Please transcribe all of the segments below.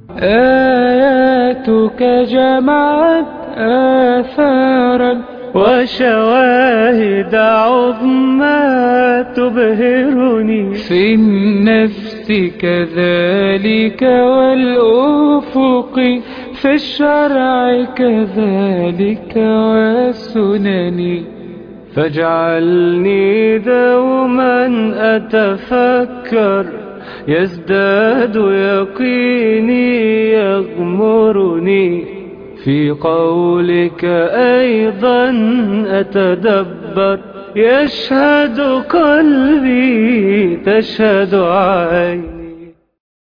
آياتك جمعت آثارا وشواهد عظمى تبهرني في النفس كذلك والأفق في الشرع كذلك والسنن فاجعلني دوما أتفكر يزداد يقيني يغمرني في قولك أيضا أتدبر يشهد قلبي تشهد عيني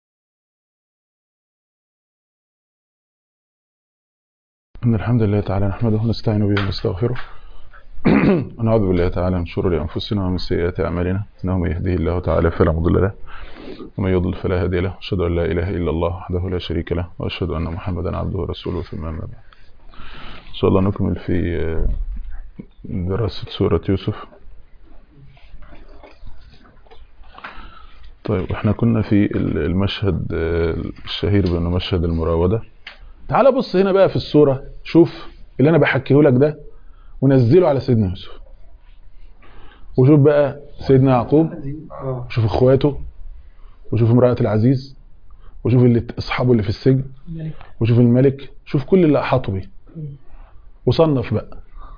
إن الحمد لله تعالى نحمده ونستعين به ونستغفره ونعوذ بالله تعالى من شرور أنفسنا ومن سيئات أعمالنا إنه من يهده الله تعالى فلا مضل له ومن يضلل فلا هادي له أشهد أن لا إله إلا الله وحده لا شريك له وأشهد أن محمدا عبده ورسوله ثم أما بعد إن شاء الله نكمل في دراسة سورة يوسف طيب احنا كنا في المشهد الشهير بأنه مشهد المراودة تعال بص هنا بقى في السورة شوف اللي أنا بحكيه لك ده ونزله على سيدنا يوسف وشوف بقى سيدنا يعقوب وشوف اخواته وشوف امرأة العزيز وشوف اللي اصحابه اللي في السجن وشوف الملك شوف كل اللي احاطوا بيه وصنف بقى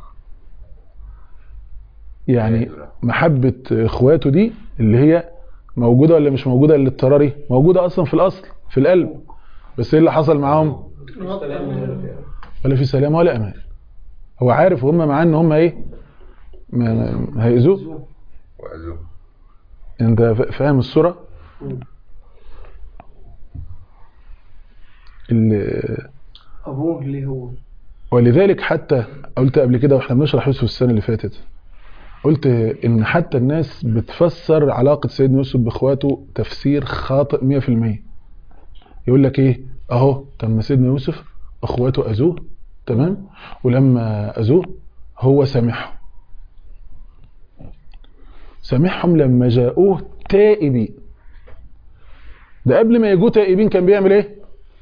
يعني محبة اخواته دي اللي هي موجودة ولا مش موجودة للاضطراري موجودة اصلا في الاصل في القلب بس ايه اللي حصل معاهم ولا في سلام ولا امان هو عارف وهم معاه ان هم ايه هيأذوه انت فاهم الصورة ابوه اللي هو ولذلك حتى قلت قبل كده واحنا بنشرح يوسف السنة اللي فاتت قلت ان حتى الناس بتفسر علاقة سيدنا يوسف باخواته تفسير خاطئ 100% يقول لك ايه اهو تم سيدنا يوسف اخواته اذوه تمام ولما اذوه هو سامحهم سامحهم لما جاءوه تائبين ده قبل ما يجوا تائبين كان بيعمل ايه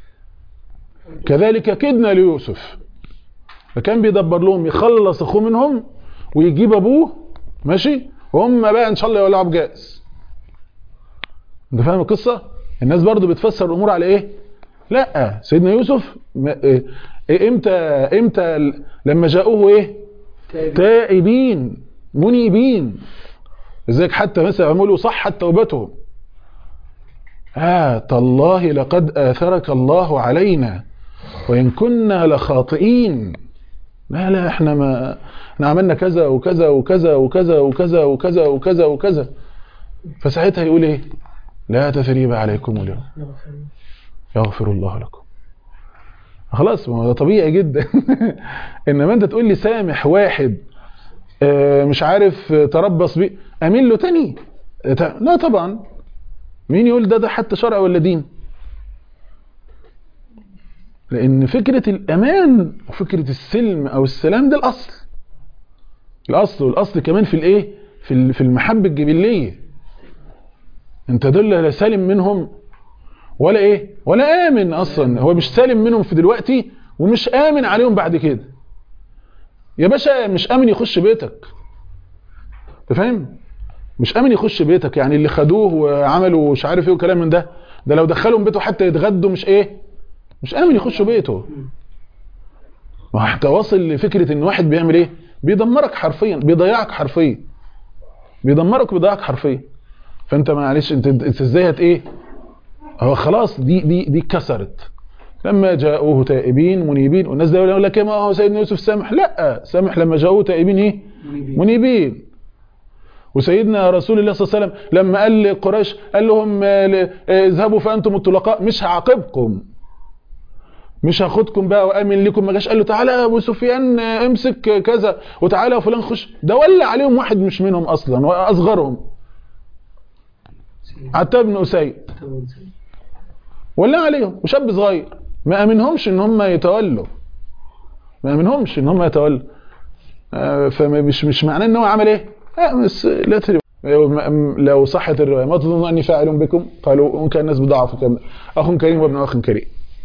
كذلك كدنا ليوسف فكان بيدبر لهم يخلص اخوه منهم ويجيب ابوه ماشي وهم بقى ان شاء الله يولعوا بجاز انت فاهم القصه الناس برضو بتفسر الامور على ايه لا سيدنا يوسف امتى امتى لما جاءوه ايه تائبين منيبين ازيك حتى مثلا عملوا صحت توبتهم آه تالله لقد آثرك الله علينا وإن كنا لخاطئين لا لا احنا ما احنا عملنا كذا وكذا وكذا وكذا وكذا وكذا وكذا وكذا فساعتها يقول ايه لا تثريب عليكم اليوم يغفر الله لكم خلاص ما ده طبيعي جدا انما انت تقول لي سامح واحد مش عارف تربص بيه امين له تاني لا طبعا مين يقول ده ده حتى شرع ولا دين لان فكرة الامان وفكرة السلم او السلام ده الاصل الاصل والاصل كمان في الايه في في المحبة الجبلية انت دول لا سالم منهم ولا ايه ولا امن اصلا هو مش سالم منهم في دلوقتي ومش امن عليهم بعد كده يا باشا مش امن يخش بيتك انت فاهم مش امن يخش بيتك يعني اللي خدوه وعملوا مش عارف ايه وكلام من ده ده لو دخلهم بيته حتى يتغدوا مش ايه مش امن يخشوا بيته ما حتى واصل لفكره ان واحد بيعمل ايه بيدمرك حرفيا بيضيعك حرفيا بيدمرك وبيضيعك حرفيا فانت معلش انت انت ازاي هت ايه هو خلاص دي دي دي اتكسرت لما جاءوه تائبين منيبين والناس ده يقول لك ما هو سيدنا يوسف سامح لا سامح لما جاءوه تائبين ايه منيبين, منيبين. وسيدنا رسول الله صلى الله عليه وسلم لما قال لقريش قال لهم اذهبوا فانتم الطلقاء مش هعاقبكم مش هاخدكم بقى وامن لكم ما جاش قال له تعالى يا ابو سفيان امسك كذا وتعالى يا فلان خش ده ولى عليهم واحد مش منهم اصلا واصغرهم عتاب بن اسيد ولا عليهم وشاب صغير ما امنهمش ان هم يتولوا ما امنهمش ان هم يتولوا فمش مش معناه ان هو عمل ايه بس لا تري لو صحت الروايه ما تظنون اني فاعل بكم قالوا ان كان الناس بضعف اخ كريم وابن اخ كريم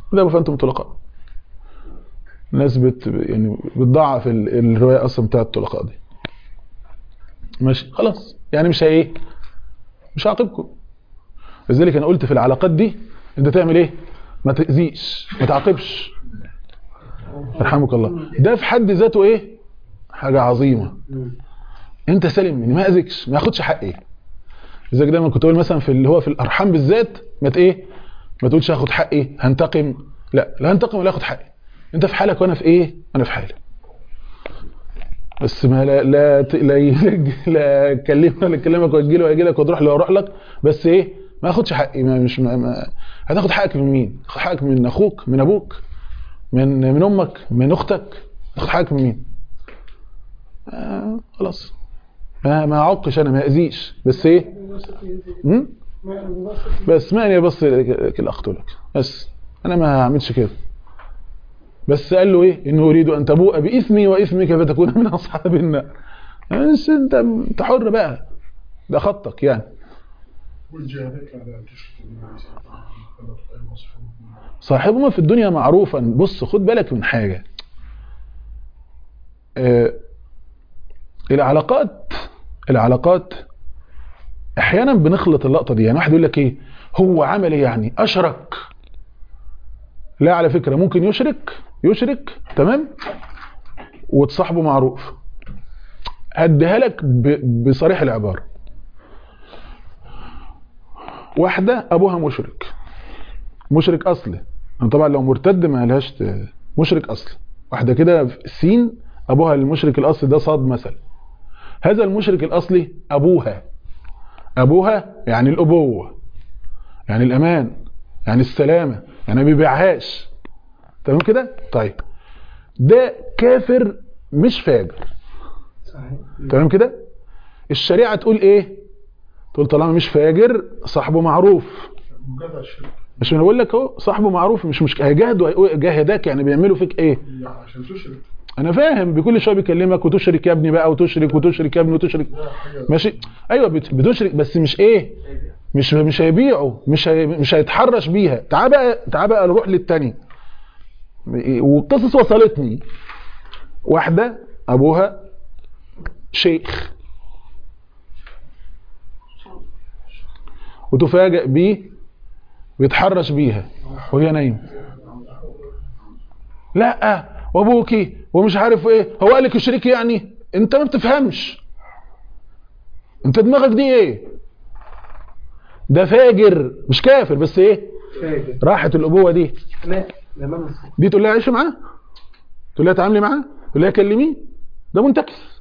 اذهبوا فانتم طلقاء الناس بت يعني بتضعف ال- الروايه اصلا بتاعت الطلقاء دي ماشي خلاص يعني مش هي مش هعاقبكم لذلك انا قلت في العلاقات دي انت تعمل ايه ما تاذيش ما تعاقبش يرحمك الله ده في حد ذاته ايه حاجه عظيمه انت سالم مني ما اذيكش ما ياخدش حقي لذلك دايما كنت اقول مثلا في اللي هو في الارحام بالذات ما ت- ايه ما تقولش هاخد حقي هنتقم لا لا هنتقم ولا هاخد حقي انت في حالك وانا في ايه انا في حالي بس ما لا لا ت- لا ي- لا اكلمك ولا اكلمك واجي له واجي لك وتروح له واروح لك بس ايه ما اخدش حقي ما مش ما ما هتاخد حقك من مين؟ تاخد حقك من اخوك من ابوك من من امك من اختك تاخد حقك من مين؟ آه خلاص ما ما اعقش انا ما اذيش بس ايه؟ م? بس ما اني بص كده اقتلك بس انا ما هعملش كده بس قال له ايه انه اريد ان تبوء باثمي واثمك فتكون من اصحاب النار بس انت انت حر بقى ده خطك يعني والجاهلات على أن تشركوا بالله شيئا خلق الوصف صاحبهما في الدنيا معروفا بص خد بالك من حاجة آه العلاقات العلاقات احيانا بنخلط اللقطة دي يعني واحد يقول لك ايه هو عمل ايه يعني اشرك لا على فكرة ممكن يشرك يشرك تمام وتصاحبه معروف هديها لك ب- بصريح العبارة واحدة ابوها مشرك مشرك اصلي أنا طبعا لو مرتد ما لهاش ت- مشرك اصلي واحده كده في سين ابوها المشرك الاصلي ده صاد مثلا هذا المشرك الاصلي ابوها ابوها يعني الابوه يعني الامان يعني السلامه يعني ما بيبيعهاش تمام كده طيب ده كافر مش فاجر صحيح تمام كده الشريعه تقول ايه تقول طالما مش فاجر صاحبه معروف جدع الشرك مش انا بقول لك اهو صاحبه معروف مش مش هيجاهدوا جاهداك يعني بيعملوا فيك ايه يعني عشان تشرك انا فاهم بكل شويه بيكلمك وتشرك يا ابني بقى وتشرك وتشرك يا ابني وتشرك ده حاجة ماشي ايوه بت- بتشرك بس مش ايه مش مش هيبيعه مش هي مش هيتحرش بيها تعال بقى تعال بقى نروح للتاني والقصص وصلتني واحده ابوها شيخ وتفاجئ بيه بيتحرش بيها وهي نايمه لا وابوكي ومش عارف ايه هو قال لك اشركي يعني انت ما بتفهمش انت دماغك دي ايه ده فاجر مش كافر بس ايه فاجر راحت الابوه دي لا الامام الصدق دي تقول لها عيشي معاه تقول لها تعاملي معاه تقول لها كلميه ده منتكس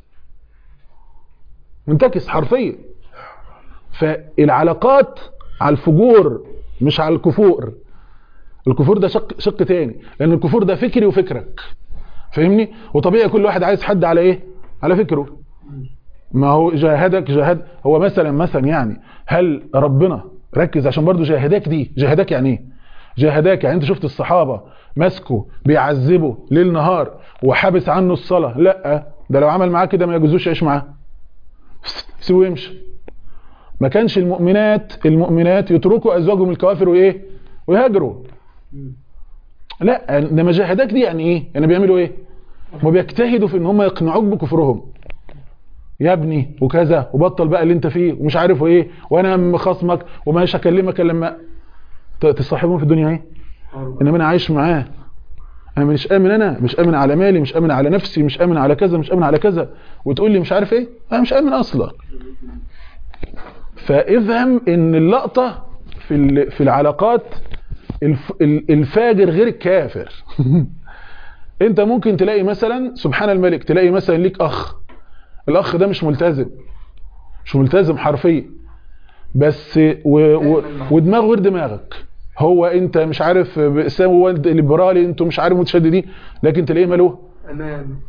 منتكس حرفيا فالعلاقات على الفجور مش على الكفور الكفور ده شق شق تاني لان الكفور ده فكري وفكرك فاهمني وطبيعي كل واحد عايز حد على ايه على فكره ما هو جاهدك جاهد هو مثلا مثلا يعني هل ربنا ركز عشان برضو جاهداك دي جاهداك يعني ايه جاهداك يعني انت شفت الصحابه مسكوا بيعذبوا ليل نهار وحابس عنه الصلاه لا ده لو عمل معاه كده ما يجوزوش يعيش معاه سيبه يمشي ما كانش المؤمنات المؤمنات يتركوا ازواجهم الكوافر وايه ويهاجروا لا انما جاهداك دي يعني ايه يعني بيعملوا ايه هم بيجتهدوا في ان هم يقنعوك بكفرهم يا ابني وكذا وبطل بقى اللي انت فيه ومش عارف ايه وانا مخاصمك ومش هكلمك الا لما ت- تصاحبهم في الدنيا ايه انما انا عايش معاه انا مش امن انا مش امن على مالي مش امن على نفسي مش امن على كذا مش امن على كذا وتقول لي مش عارف ايه انا مش امن اصلا فافهم ان اللقطه في ال- في العلاقات الف- ال- الفاجر غير الكافر انت ممكن تلاقي مثلا سبحان الملك تلاقي مثلا ليك اخ الاخ ده مش ملتزم مش ملتزم حرفيا بس و و ودماغه غير دماغك هو انت مش عارف اسلام هو انت ليبرالي انتوا مش عارف متشددين لكن تلاقيه ماله امان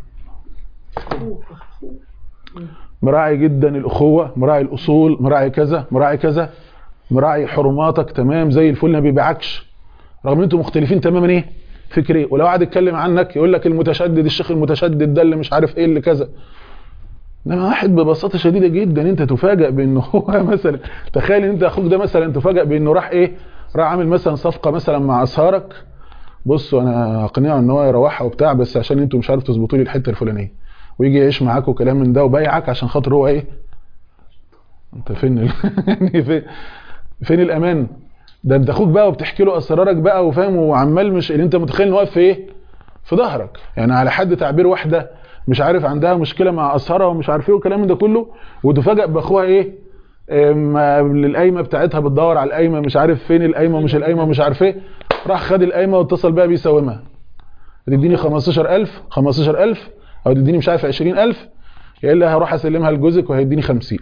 مراعي جدا الاخوه مراعي الاصول مراعي كذا مراعي كذا مراعي حرماتك تمام زي الفل ما بيبيعكش رغم ان انتوا مختلفين تماما ايه فكري ولو قعد يتكلم عنك يقول لك المتشدد الشيخ المتشدد ده اللي مش عارف ايه اللي كذا انما واحد ببساطه شديده جدا انت تفاجئ بانه هو مثلا تخيل ان انت اخوك ده مثلا تفاجئ بانه راح ايه راح عامل مثلا صفقه مثلا مع اسهارك بصوا انا هقنعه ان هو يروحها وبتاع بس عشان انتوا مش عارف تظبطوا لي الحته الفلانيه ويجي يعيش معاك وكلام من ده وبايعك عشان خاطر هو ايه انت فين ال... يعني فين فين الامان ده انت اخوك بقى وبتحكي له اسرارك بقى وفاهم وعمال مش اللي انت متخيل ان هو واقف في ايه في ظهرك يعني على حد تعبير واحده مش عارف عندها مشكله مع اسهرها ومش عارف ايه والكلام ده كله وتفاجئ باخوها ايه أم، القايمه بتاعتها بتدور على القايمه مش عارف فين القايمه ومش القايمه ومش عارف ايه راح خد القايمه واتصل بيها بيساومها هتديني 15000 15000 او تديني مش عارف 20000 يا الا هروح اسلمها لجوزك وهيديني 50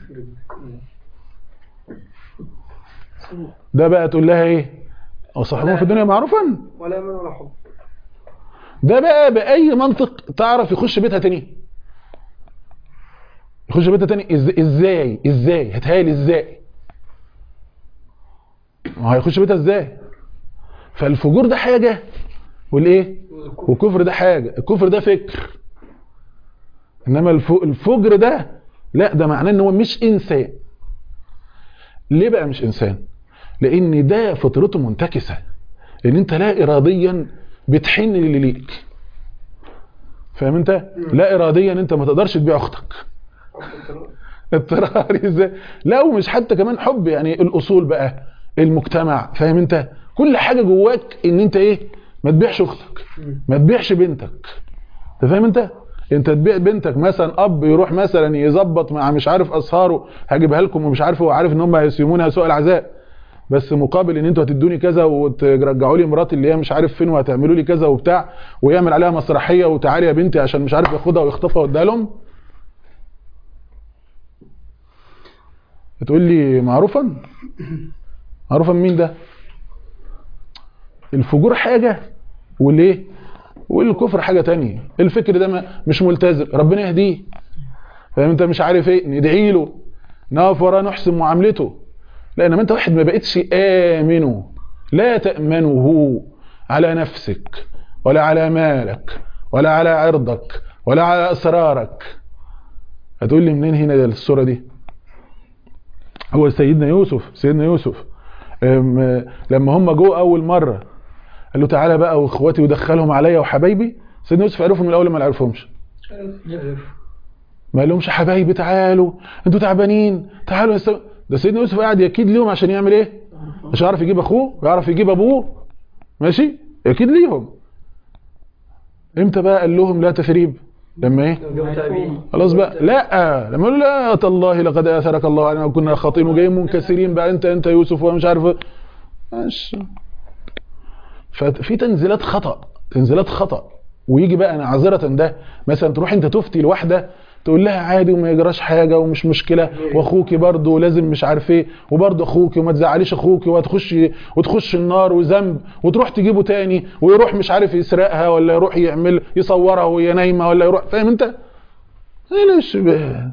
ده بقى تقول لها ايه وصاحبهم في الدنيا معروفا ولا امان ولا حب ده بقى باي منطق تعرف يخش بيتها تاني يخش بيتها تاني إز- ازاي ازاي هتهيألي ازاي ما هو هيخش بيتها ازاي فالفجور ده حاجه والايه والكفر ده حاجه الكفر ده فكر انما الف- الفجر ده لا ده معناه ان هو مش انسان ليه بقى مش انسان لان ده فطرته منتكسه لان انت لا اراديا بتحن للي ليك فاهم انت لا اراديا انت ما تقدرش تبيع اختك اضطراري ازاي لا ومش حتى كمان حب يعني الاصول بقى المجتمع فاهم انت كل حاجه جواك ان انت ايه ما تبيعش اختك ما تبيعش بنتك انت فاهم انت انت تبيع بنتك مثلا اب يروح مثلا يظبط مع مش عارف اسهاره هجيبها لكم ومش عارف هو عارف ان هم هيسيمونها سوء العذاب بس مقابل ان انتوا هتدوني كذا وترجعوا لي مراتي اللي هي مش عارف فين وهتعملوا لي كذا وبتاع ويعمل عليها مسرحيه وتعالي يا بنتي عشان مش عارف ياخدها ويخطفها واديها لهم بتقول لي معروفا معروفا مين ده الفجور حاجه والايه والكفر حاجه تانية الفكر ده ما مش ملتزم ربنا يهديه فاهم انت مش عارف ايه ندعي له نقف وراه نحسن معاملته لان ما انت واحد ما بقتش امنه لا تامنه على نفسك ولا على مالك ولا على عرضك ولا على اسرارك هتقول لي منين هنا الصوره دي هو سيدنا يوسف سيدنا يوسف أم، لما هم جوه اول مره قال له تعالى بقى واخواتي ودخلهم عليا وحبايبي سيدنا يوسف عرفهم من الاول ما عرفهمش ما قالهمش حبايبي تعالوا انتوا تعبانين تعالوا يستو... ده سيدنا يوسف قاعد يكيد ليهم عشان يعمل ايه مش عارف يجيب اخوه ويعرف يجيب ابوه ماشي يكيد ليهم امتى بقى قال لهم لا تثريب لما ايه خلاص بقى لا لما يقول لا تالله لقد اثرك الله علينا وكنا خاطئين وجايين منكسرين بقى انت انت يوسف ومش عارف ماشي ففي تنزيلات خطأ تنزيلات خطأ ويجي بقى عذرة ده مثلا تروح انت تفتي لواحدة تقول لها عادي وما يجراش حاجة ومش مشكلة واخوكي برضه لازم مش عارف ايه وبرضه اخوكي وما تزعليش اخوكي وتخش وتخش النار وذنب وتروح تجيبه تاني ويروح مش عارف يسرقها ولا يروح يعمل يصورها وهي نايمة ولا يروح فاهم انت؟ ايه ليش ب-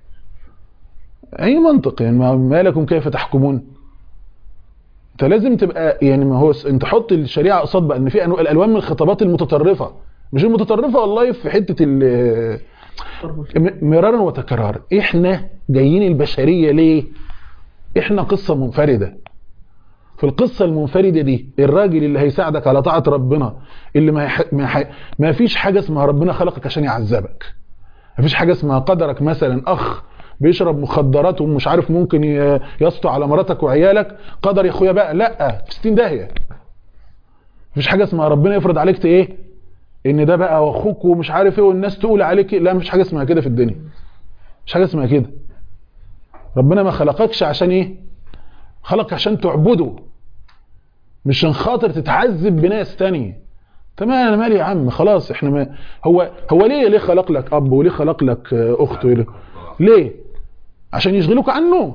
اي منطق يعني ما ما لكم كيف تحكمون؟ انت لازم تبقى يعني ما هو س- انت حط الشريعه قصاد بقى ان في أنو- الالوان من الخطابات المتطرفه مش المتطرفه والله في حته ال م- مرارا وتكرارا احنا جايين البشريه ليه احنا قصه منفرده في القصه المنفرده دي الراجل اللي هيساعدك على طاعه ربنا اللي ما, يح... ما, يح... ما فيش حاجه اسمها ربنا خلقك عشان يعذبك ما فيش حاجه اسمها قدرك مثلا اخ بيشرب مخدرات ومش عارف ممكن ي- يسطو على مراتك وعيالك قدر يا اخويا بقى لا في 60 داهيه مفيش حاجه اسمها ربنا يفرض عليك ت- ايه ان ده بقى واخوك ومش عارف ايه والناس تقول عليك إيه. لا مفيش حاجه اسمها كده في الدنيا مفيش حاجه اسمها كده ربنا ما خلقكش عشان ايه خلقك عشان تعبده مش عشان خاطر تتعذب بناس تانية تمام انا مالي يا عم خلاص احنا ما هو هو ليه ليه خلق لك اب وليه خلق لك آه، اخت وليه ليه عشان يشغلوك عنه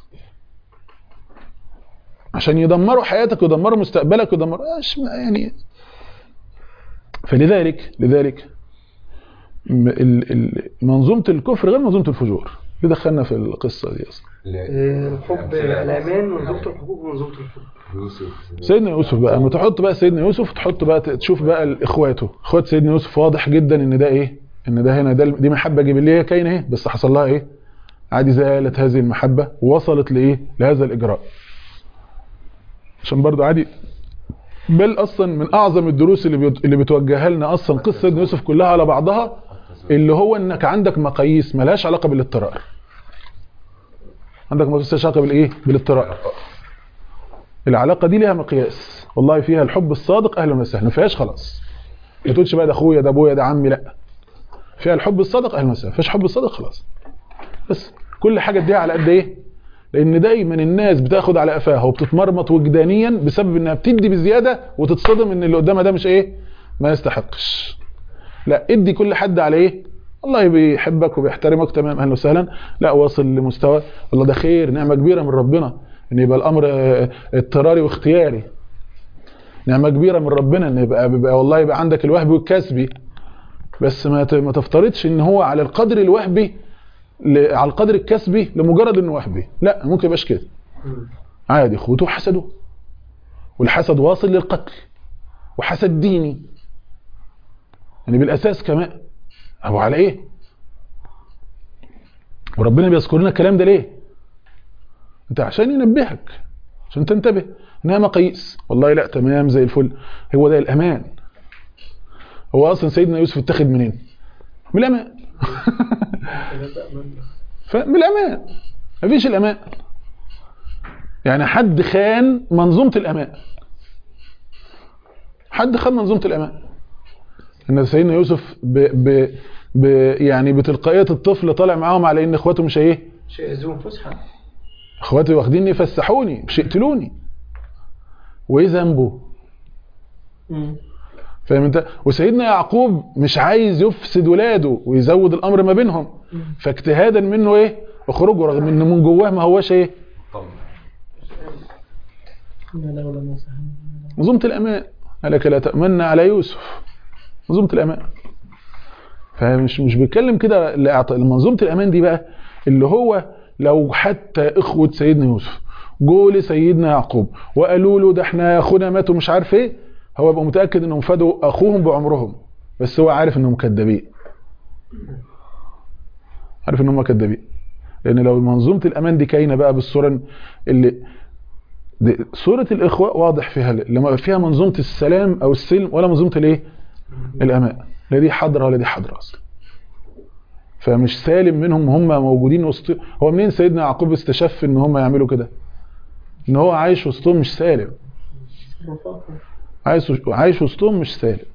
عشان يدمروا حياتك ويدمروا مستقبلك ويدمروا إيش ما- يعني فلذلك لذلك م- ال- ال- منظومة الكفر غير منظومة الفجور اللي دخلنا في القصة دي أصلا الحب الامان منظومه الحقوق ومنظومه الحب يوسف سيدنا يوسف بقى اما تحط بقى سيدنا يوسف تحط بقى تشوف بقى اخواته اخوات سيدنا يوسف واضح جدا ان ده ايه ان ده هنا ده دي محبه جبليه كاينه ايه بس حصل لها ايه عادي زالت هذه المحبه ووصلت لايه لهذا الاجراء عشان برضو عادي بل اصلا من اعظم الدروس اللي بيت- اللي بتوجهها لنا اصلا قصه سيدنا يوسف كلها على بعضها اللي هو انك عندك مقاييس ملهاش علاقه بالاضطرار عندك مقاييس ملهاش علاقه بالايه بالاضطرار العلاقه دي ليها مقياس والله فيها الحب الصادق اهلا وسهلا ما فيهاش خلاص ما تقولش بقى ده اخويا ده ابويا ده عمي لا فيها الحب الصادق اهلا وسهلا ما فيهاش حب الصادق خلاص بس كل حاجه اديها على قد ايه لان دايما الناس بتاخد على قفاها وبتتمرمط وجدانيا بسبب انها بتدي بزياده وتتصدم ان اللي قدامها ده مش ايه ما يستحقش لا ادي كل حد على ايه الله بيحبك وبيحترمك تمام اهلا وسهلا لا واصل لمستوى والله ده خير نعمه كبيره من ربنا ان يبقى الامر آه، اضطراري واختياري نعمه كبيره من ربنا ان يبقى, بيبقى والله يبقى عندك الوهبي والكسبي بس ما ت- ما تفترضش ان هو على القدر الوهبي ل- على القدر الكسبي لمجرد انه وهبي لا ممكن يبقاش كده عادي اخوته حسدوا والحسد واصل للقتل وحسد ديني يعني بالاساس كمان هو على ايه وربنا بيذكر لنا الكلام ده ليه انت عشان ينبهك عشان تنتبه انها مقاييس والله لا تمام زي الفل هو ده الامان هو اصلا سيدنا يوسف اتخذ منين من الامان فمن الامان مفيش الامان يعني حد خان منظومه الامان حد خان منظومه الامان ان سيدنا يوسف ب ب ب يعني بتلقائيه الطفل طالع معاهم على ان اخواته مش ايه شيء زوم فسحه اخواتي واخديني يفسحوني مش يقتلوني وايه ذنبه فاهم انت وسيدنا يعقوب مش عايز يفسد ولاده ويزود الامر ما بينهم فاجتهادا منه ايه اخرجوا رغم ان من جواه ما هوش ايه منظومه الامان قالك لا تامن على يوسف منظومه الامان فمش مش بيتكلم كده لإعط- منظومه الامان دي بقى اللي هو لو حتى اخوه سيدنا يوسف جو لسيدنا يعقوب وقالوا له ده احنا اخونا مات ومش عارف ايه هو يبقى متاكد انهم فادوا اخوهم بعمرهم بس هو عارف انهم كذابين عارف ان هم كذابين لان لو منظومه الامان دي كاينه بقى بالصوره اللي دي صوره الاخوه واضح فيها لما فيها منظومه السلام او السلم ولا منظومه الايه الامان لا دي حاضره ولا دي حاضره اصلا فمش سالم منهم هم موجودين وسط هو منين سيدنا يعقوب استشف ان هم يعملوا كده ان هو عايش وسطهم مش سالم عايش عايش وسطهم مش سالم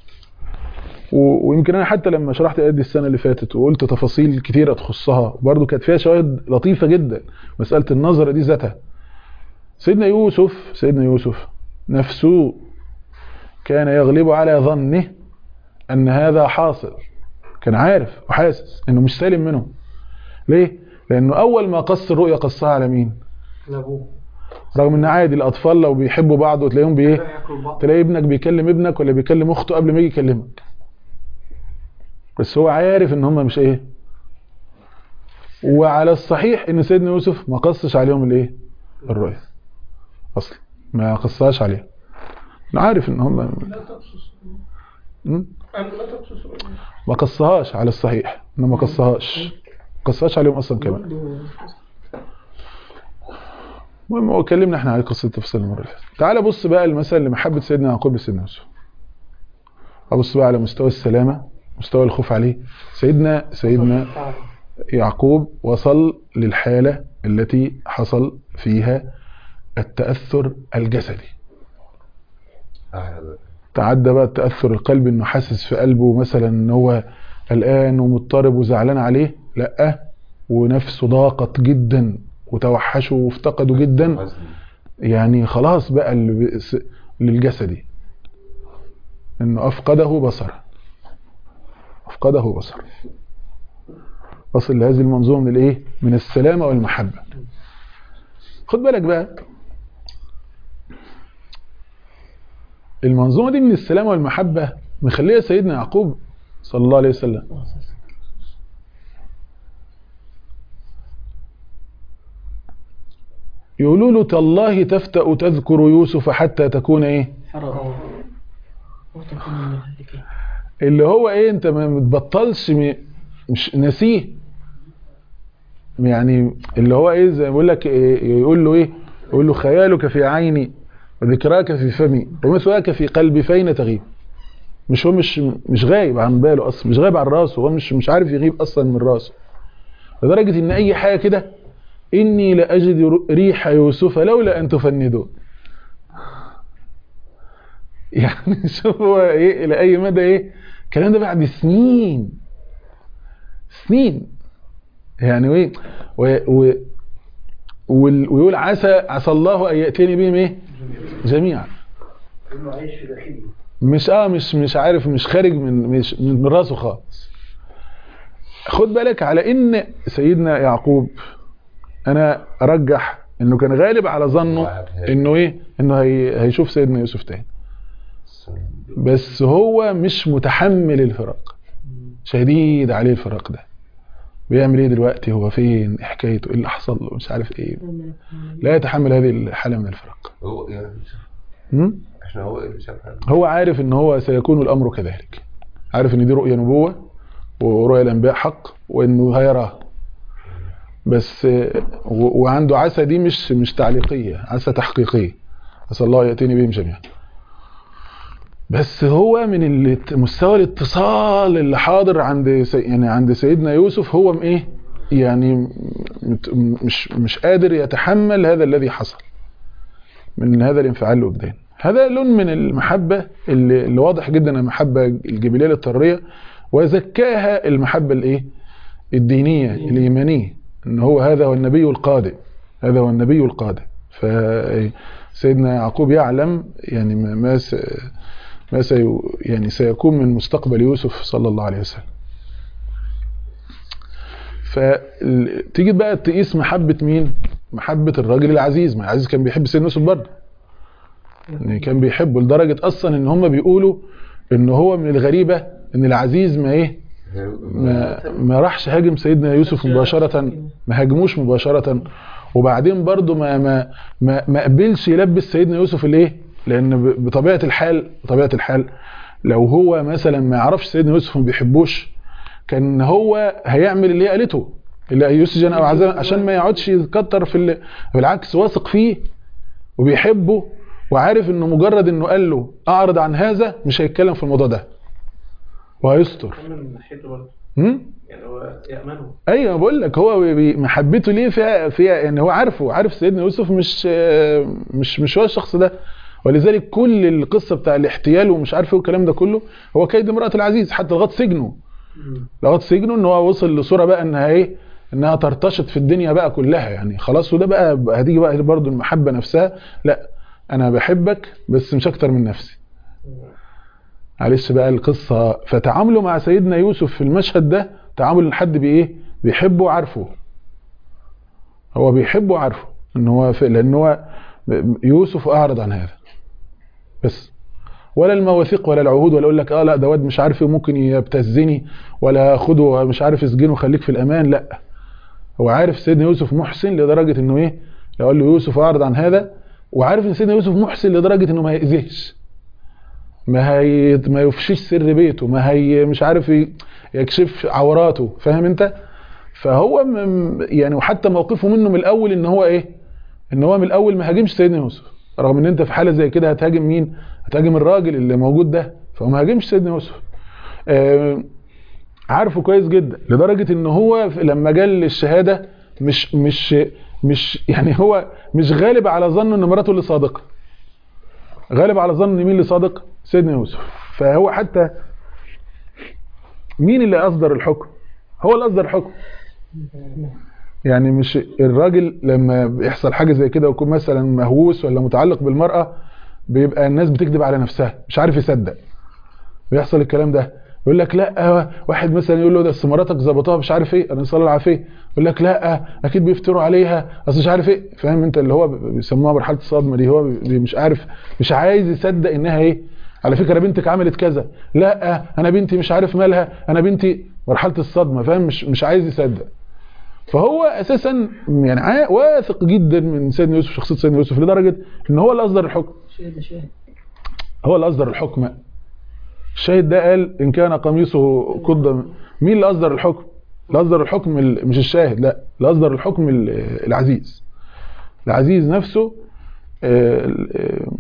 و- ويمكن انا حتى لما شرحت الايات دي السنه اللي فاتت وقلت تفاصيل كتيره تخصها برضو كانت فيها شواهد لطيفه جدا مساله النظره دي ذاتها سيدنا يوسف سيدنا يوسف نفسه كان يغلب على ظنه ان هذا حاصل كان عارف وحاسس انه مش سالم منه ليه لانه اول ما قص الرؤيا قصها على مين لابوه رغم ان عادي الاطفال لو بيحبوا بعض وتلاقيهم بايه ياكلوا بعض تلاقي ابنك بيكلم ابنك ولا بيكلم اخته قبل ما يجي يكلمك بس هو عارف ان هم مش ايه وعلى الصحيح ان سيدنا يوسف ما قصش عليهم الايه الرؤيا اصلا ما قصاش عليهم انا عارف ان هم لا تقصص م? أنا لا تقصص ما قصهاش على الصحيح انه ما قصهاش ما قصهاش عليهم اصلا كمان المهم هو اتكلمنا احنا على قصه التفصيل المره اللي فاتت تعال بص بقى المثل لمحبه سيدنا يعقوب لسيدنا يوسف ابص بقى على مستوى السلامه مستوى الخوف عليه سيدنا سيدنا يعقوب وصل للحاله التي حصل فيها التاثر الجسدي تعدى بقى التاثر القلبي انه حاسس في قلبه مثلا ان هو قلقان ومضطرب وزعلان عليه لا ونفسه ضاقت جدا وتوحشه وافتقده جدا يعني خلاص بقى ال- س- للجسدي انه افقده بصرا افقده بصرا وصل لهذه المنظومه من الايه من السلامه والمحبه خد بالك بقى المنظومه دي من السلامه والمحبه مخليه سيدنا يعقوب صلى الله عليه وسلم يقولوا له تالله تفتأ تذكر يوسف حتى تكون ايه حرام وتكون من الهالكين اللي هو ايه انت ما بتبطلش م- مش ناسيه يعني اللي هو ايه زي ما بيقول لك إيه يقول له ايه يقول له خيالك في عيني وذكراك في فمي ومثواك في قلبي فين تغيب مش هو مش مش غايب عن باله اصلا مش غايب عن راسه هو مش مش عارف يغيب اصلا من راسه لدرجه ان اي حاجه كده اني لاجد ريح يوسف لولا ان تفندون يعني شوف هو ايه الى اي مدى ايه الكلام ده بعد سنين سنين يعني ايه و و وال- ويقول عسى عسى الله ان ياتيني بهم ايه جميعا انه عايش في داخلي مش اه مش مش عارف مش خارج من مش من راسه خالص خد بالك على ان سيدنا يعقوب انا ارجح انه كان غالب على ظنه انه ايه انه هي هيشوف سيدنا يوسف تاني بس هو مش متحمل الفراق شديد عليه الفراق ده بيعمل ايه دلوقتي هو فين إيه حكايته ايه اللي حصل له مش عارف ايه لا يتحمل هذه الحاله من الفراق هو يعني م? عشان هو اللي شافها هو عارف ان هو سيكون الامر كذلك عارف ان دي رؤية نبوة ورؤية الانبياء حق وانه هيراه بس آه، و- وعنده عسى دي مش مش تعليقية عسى تحقيقية عسى الله يأتيني بهم جميعا بس هو من ال- مستوى الاتصال اللي حاضر عند سي يعني عند سيدنا يوسف هو م- ايه يعني مت- مش مش قادر يتحمل هذا الذي حصل من هذا الانفعال الوجداني هذا لون من المحبة اللي, اللي واضح جدا المحبة الجبلية الاضطرارية وزكاها المحبة الايه الدينية الإيمانية ان هو هذا هو النبي القادم هذا هو النبي القادم فسيدنا يعقوب يعلم يعني ما ما س- ما سي يعني سيكون من مستقبل يوسف صلى الله عليه وسلم فتيجي بقى تقيس محبة مين محبة الراجل العزيز ما العزيز كان بيحب سيدنا يوسف برضه يعني كان بيحبه لدرجة اصلا ان هم بيقولوا ان هو من الغريبة ان العزيز ما ايه ما, ما راحش هاجم سيدنا يوسف مباشرة ما هاجموش مباشرة وبعدين برضه ما ما ما, ما قبلش يلبس سيدنا يوسف الايه لان ب- بطبيعة الحال بطبيعة الحال لو هو مثلا ما يعرفش سيدنا يوسف وما بيحبوش كان هو هيعمل اللي هي قالته اللي يسجن او عذاب عشان ما يقعدش يتكتر في ال- بالعكس واثق فيه وبيحبه وعارف انه مجرد انه قال له اعرض عن هذا مش هيتكلم في الموضوع ده وهيستر من ناحيته برضه هم؟ يعني هو يأمنه ايوه بقول لك هو بي- محبته ليه فيها فيها يعني هو عارفه عارف سيدنا يوسف مش مش مش هو الشخص ده ولذلك كل القصه بتاع الاحتيال ومش عارف ايه والكلام ده كله هو كيد امراه العزيز حتى لغايه سجنه لغايه سجنه ان هو وصل لصوره بقى انها ايه انها ترتشط في الدنيا بقى كلها يعني خلاص وده بقى هتيجي بقى برضو المحبه نفسها لا انا بحبك بس مش اكتر من نفسي معلش بقى القصه فتعامله مع سيدنا يوسف في المشهد ده تعامل حد بايه بيحبه وعارفه هو بيحبه وعارفه ان هو في لان هو يوسف اعرض عن هذا بس ولا المواثيق ولا العهود ولا يقول لك اه لا ده واد مش عارف إيه ممكن يبتزني ولا خده مش عارف اسجنه خليك في الامان لا هو عارف سيدنا يوسف محسن لدرجه انه ايه لو قال له يوسف اعرض عن هذا وعارف ان سيدنا يوسف محسن لدرجه انه ما يأذيش ما هي ما يفشيش سر بيته ما هي مش عارف ي- يكشف عوراته فاهم انت فهو م- يعني وحتى موقفه منه من الاول ان هو ايه ان هو من الاول ما هاجمش سيدنا يوسف رغم ان انت في حاله زي كده هتهاجم مين هتهاجم الراجل اللي موجود ده فهو ما هاجمش سيدنا يوسف آه، عارفه كويس جدا لدرجه ان هو في- لما جال للشهاده مش مش مش يعني هو مش غالب على ظنه ان مراته اللي صادقه غالب على ظن ان مين اللي صادق سيدنا يوسف فهو حتى مين اللي اصدر الحكم هو اللي اصدر الحكم يعني مش الراجل لما بيحصل حاجه زي كده ويكون مثلا مهووس ولا متعلق بالمراه بيبقى الناس بتكذب على نفسها مش عارف يصدق بيحصل الكلام ده يقول لك لا واحد مثلا يقول له ده أصل مراتك ظبطها مش عارف ايه انا صلى العافيه يقول لك لا اكيد بيفتروا عليها اصل مش عارف ايه فاهم انت اللي هو بيسموها مرحله الصدمه دي هو بي- مش عارف مش عايز يصدق انها ايه على فكره بنتك عملت كذا لا انا بنتي مش عارف مالها انا بنتي مرحله الصدمه فاهم مش مش عايز يصدق فهو اساسا يعني عا- واثق جدا من سيدنا يوسف شخصيه سيدنا يوسف لدرجه ان هو اللي اصدر الحكم شاهد شاهد هو اللي اصدر الحكم الشاهد ده قال ان كان قميصه قد مين اللي اصدر الحكم اللي اصدر الحكم ال- مش الشاهد لا اللي اصدر الحكم ال- العزيز العزيز نفسه آه، آه،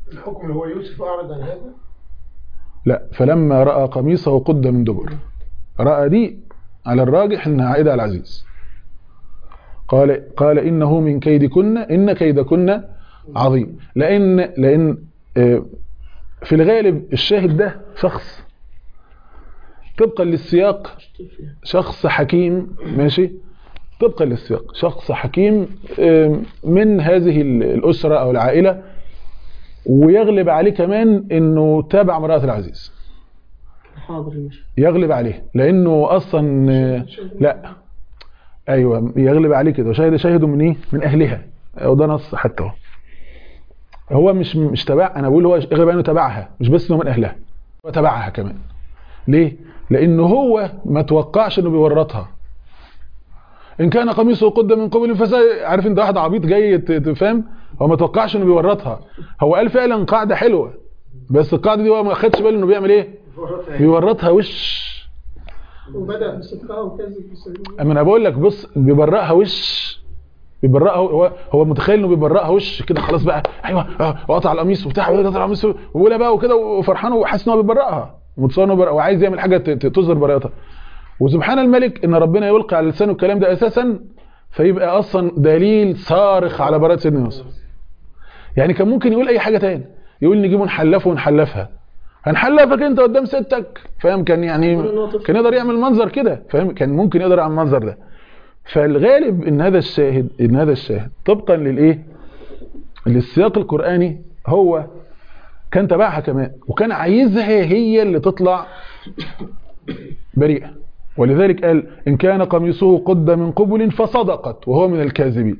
الحكم اللي هو يوسف أعرض عن هذا لا فلما راى قميصه قد من دبر راى دي على الراجح انها عائده على العزيز قال قال انه من كيدكن ان كيدكن عظيم لان لان آه، في الغالب الشاهد ده شخص طبقا للسياق شخص حكيم ماشي طبقا للسياق شخص حكيم آه، من هذه الاسره او العائله ويغلب عليه كمان انه تابع امراه العزيز حاضر المشهد يغلب عليه لانه اصلا آه، لا ايوه يغلب عليه كده وشاهد شاهد من ايه من اهلها وده نص حتى هو هو مش مش تبع انا بقول هو يغلب انه تبعها مش بس انه من اهلها هو تبعها كمان ليه لانه هو ما توقعش انه بيورطها ان كان قميصه قد من قبل فسا عارف انت واحد عبيط جاي ت- تفهم هو ما توقعش انه بيورطها هو قال فعلا قاعده حلوه بس القاعده دي هو ما خدش باله انه بيعمل ايه بيورطها وش وبدأ بصدقها وكذب بسبيل اما انا بقول لك بص بيبرقها وش بيبرقها هو هو متخيل انه بيبرقها وش كده خلاص بقى ايوه اه وقطع القميص وبتاع وقطع القميص وبقولها بقى وكده وفرحان وحاسس ان هو بيبرقها متصور انه بيبرق- وعايز يعمل حاجه ت- ت- تظهر براءتها وسبحان الملك ان ربنا يلقي على لسانه الكلام ده اساسا فيبقى اصلا دليل صارخ على براءه سيدنا يوسف يعني كان ممكن يقول اي حاجه تاني يقول نجيبه نحلفه ونحلفها هنحلفك انت قدام ستك فاهم كان يعني كان يقدر يعمل منظر كده فاهم كان ممكن يقدر يعمل المنظر ده فالغالب ان هذا الشاهد ان هذا الشاهد طبقا للايه للسياق القراني هو كان تبعها كمان وكان عايزها هي اللي تطلع بريئه ولذلك قال ان كان قميصه قد من قبل فصدقت وهو من الكاذبين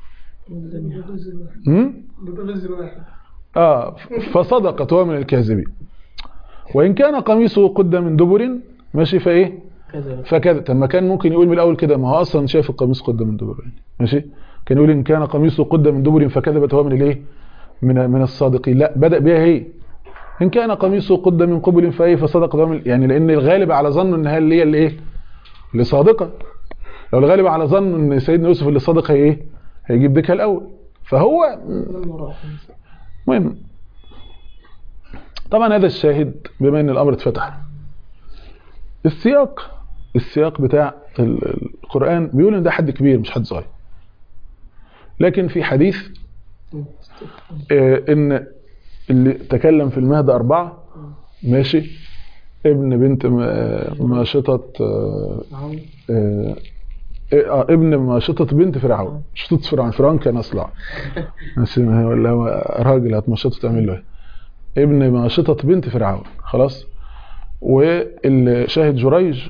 هم؟ بنزل واحد اه فصدقت وهو من الكاذبين وان كان قميصه قد من دبر ماشي فايه كذا فكذا طب ما كان ممكن يقول من الاول كده ما هو اصلا شايف القميص قد من دبر يعني ماشي كان يقول ان كان قميصه قد من دبر فكذبت هو من الايه من من الصادقين لا بدا بها هي ان كان قميصه قد من قبل فايه فصدقت هو من يعني لان الغالب على ظنه ان هي اللي هي اللي ايه اللي صادقه لو الغالب على ظن ان سيدنا يوسف اللي صادق هي ايه هيجيب ديكها الاول فهو مهم طبعا هذا الشاهد بما ان الامر اتفتح السياق السياق بتاع ال- القرآن بيقول ان ده حد كبير مش حد صغير لكن في حديث آه، ان اللي تكلم في المهد أربعة ماشي ابن بنت م- آه، ماشطة آه، آه، آه، ابن ماشطة بنت فرعون شطة فرعون فرعون كان أصلع ماشي ما هي ولا هو راجل هتمشطه تعمل له ايه ابن ماشطة بنت فرعون خلاص والشاهد جريج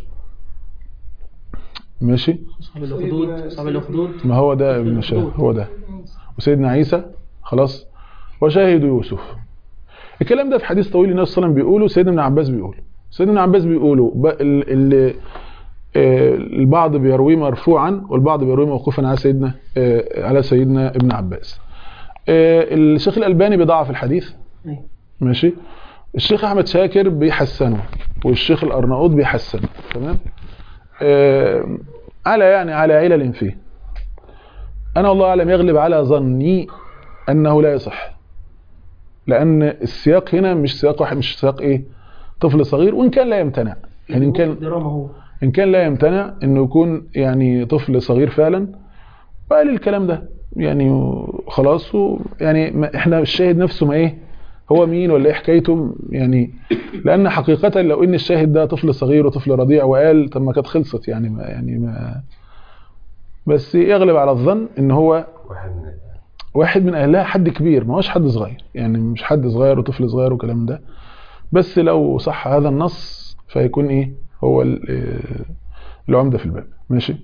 ماشي صاحب الاخدود صاحب الاخدود ما هو ده ابن شاهد هو ده وسيدنا عيسى خلاص وشاهد يوسف الكلام ده في حديث طويل النبي صلى الله عليه وسلم بيقوله سيدنا ابن عباس بيقوله سيدنا ابن عباس بيقوله ب- ال- ال- آه، البعض بيرويه مرفوعا والبعض بيرويه موقوفا على سيدنا آه، على سيدنا ابن عباس آه، الشيخ الألباني بيضعف الحديث أيوة. ماشي الشيخ احمد شاكر بيحسنه والشيخ الارناؤوط بيحسنه تمام آه، على يعني على علل فيه انا والله اعلم يغلب على ظني انه لا يصح لان السياق هنا مش سياق واحد مش سياق ايه طفل صغير وان كان لا يمتنع يعني ان كان دراما هو ان كان لا يمتنع انه يكون يعني طفل صغير فعلا وقال الكلام ده يعني خلاص و- يعني ما احنا الشاهد نفسه ما ايه هو مين ولا ايه حكايته يعني لان حقيقة لو ان الشاهد ده طفل صغير وطفل رضيع وقال طب ما كانت خلصت يعني ما يعني ما بس يغلب على الظن ان هو واحد من اهلها حد كبير ما هوش حد صغير يعني مش حد صغير وطفل صغير وكلام ده بس لو صح هذا النص فيكون ايه هو ال- آه، العمدة في الباب ماشي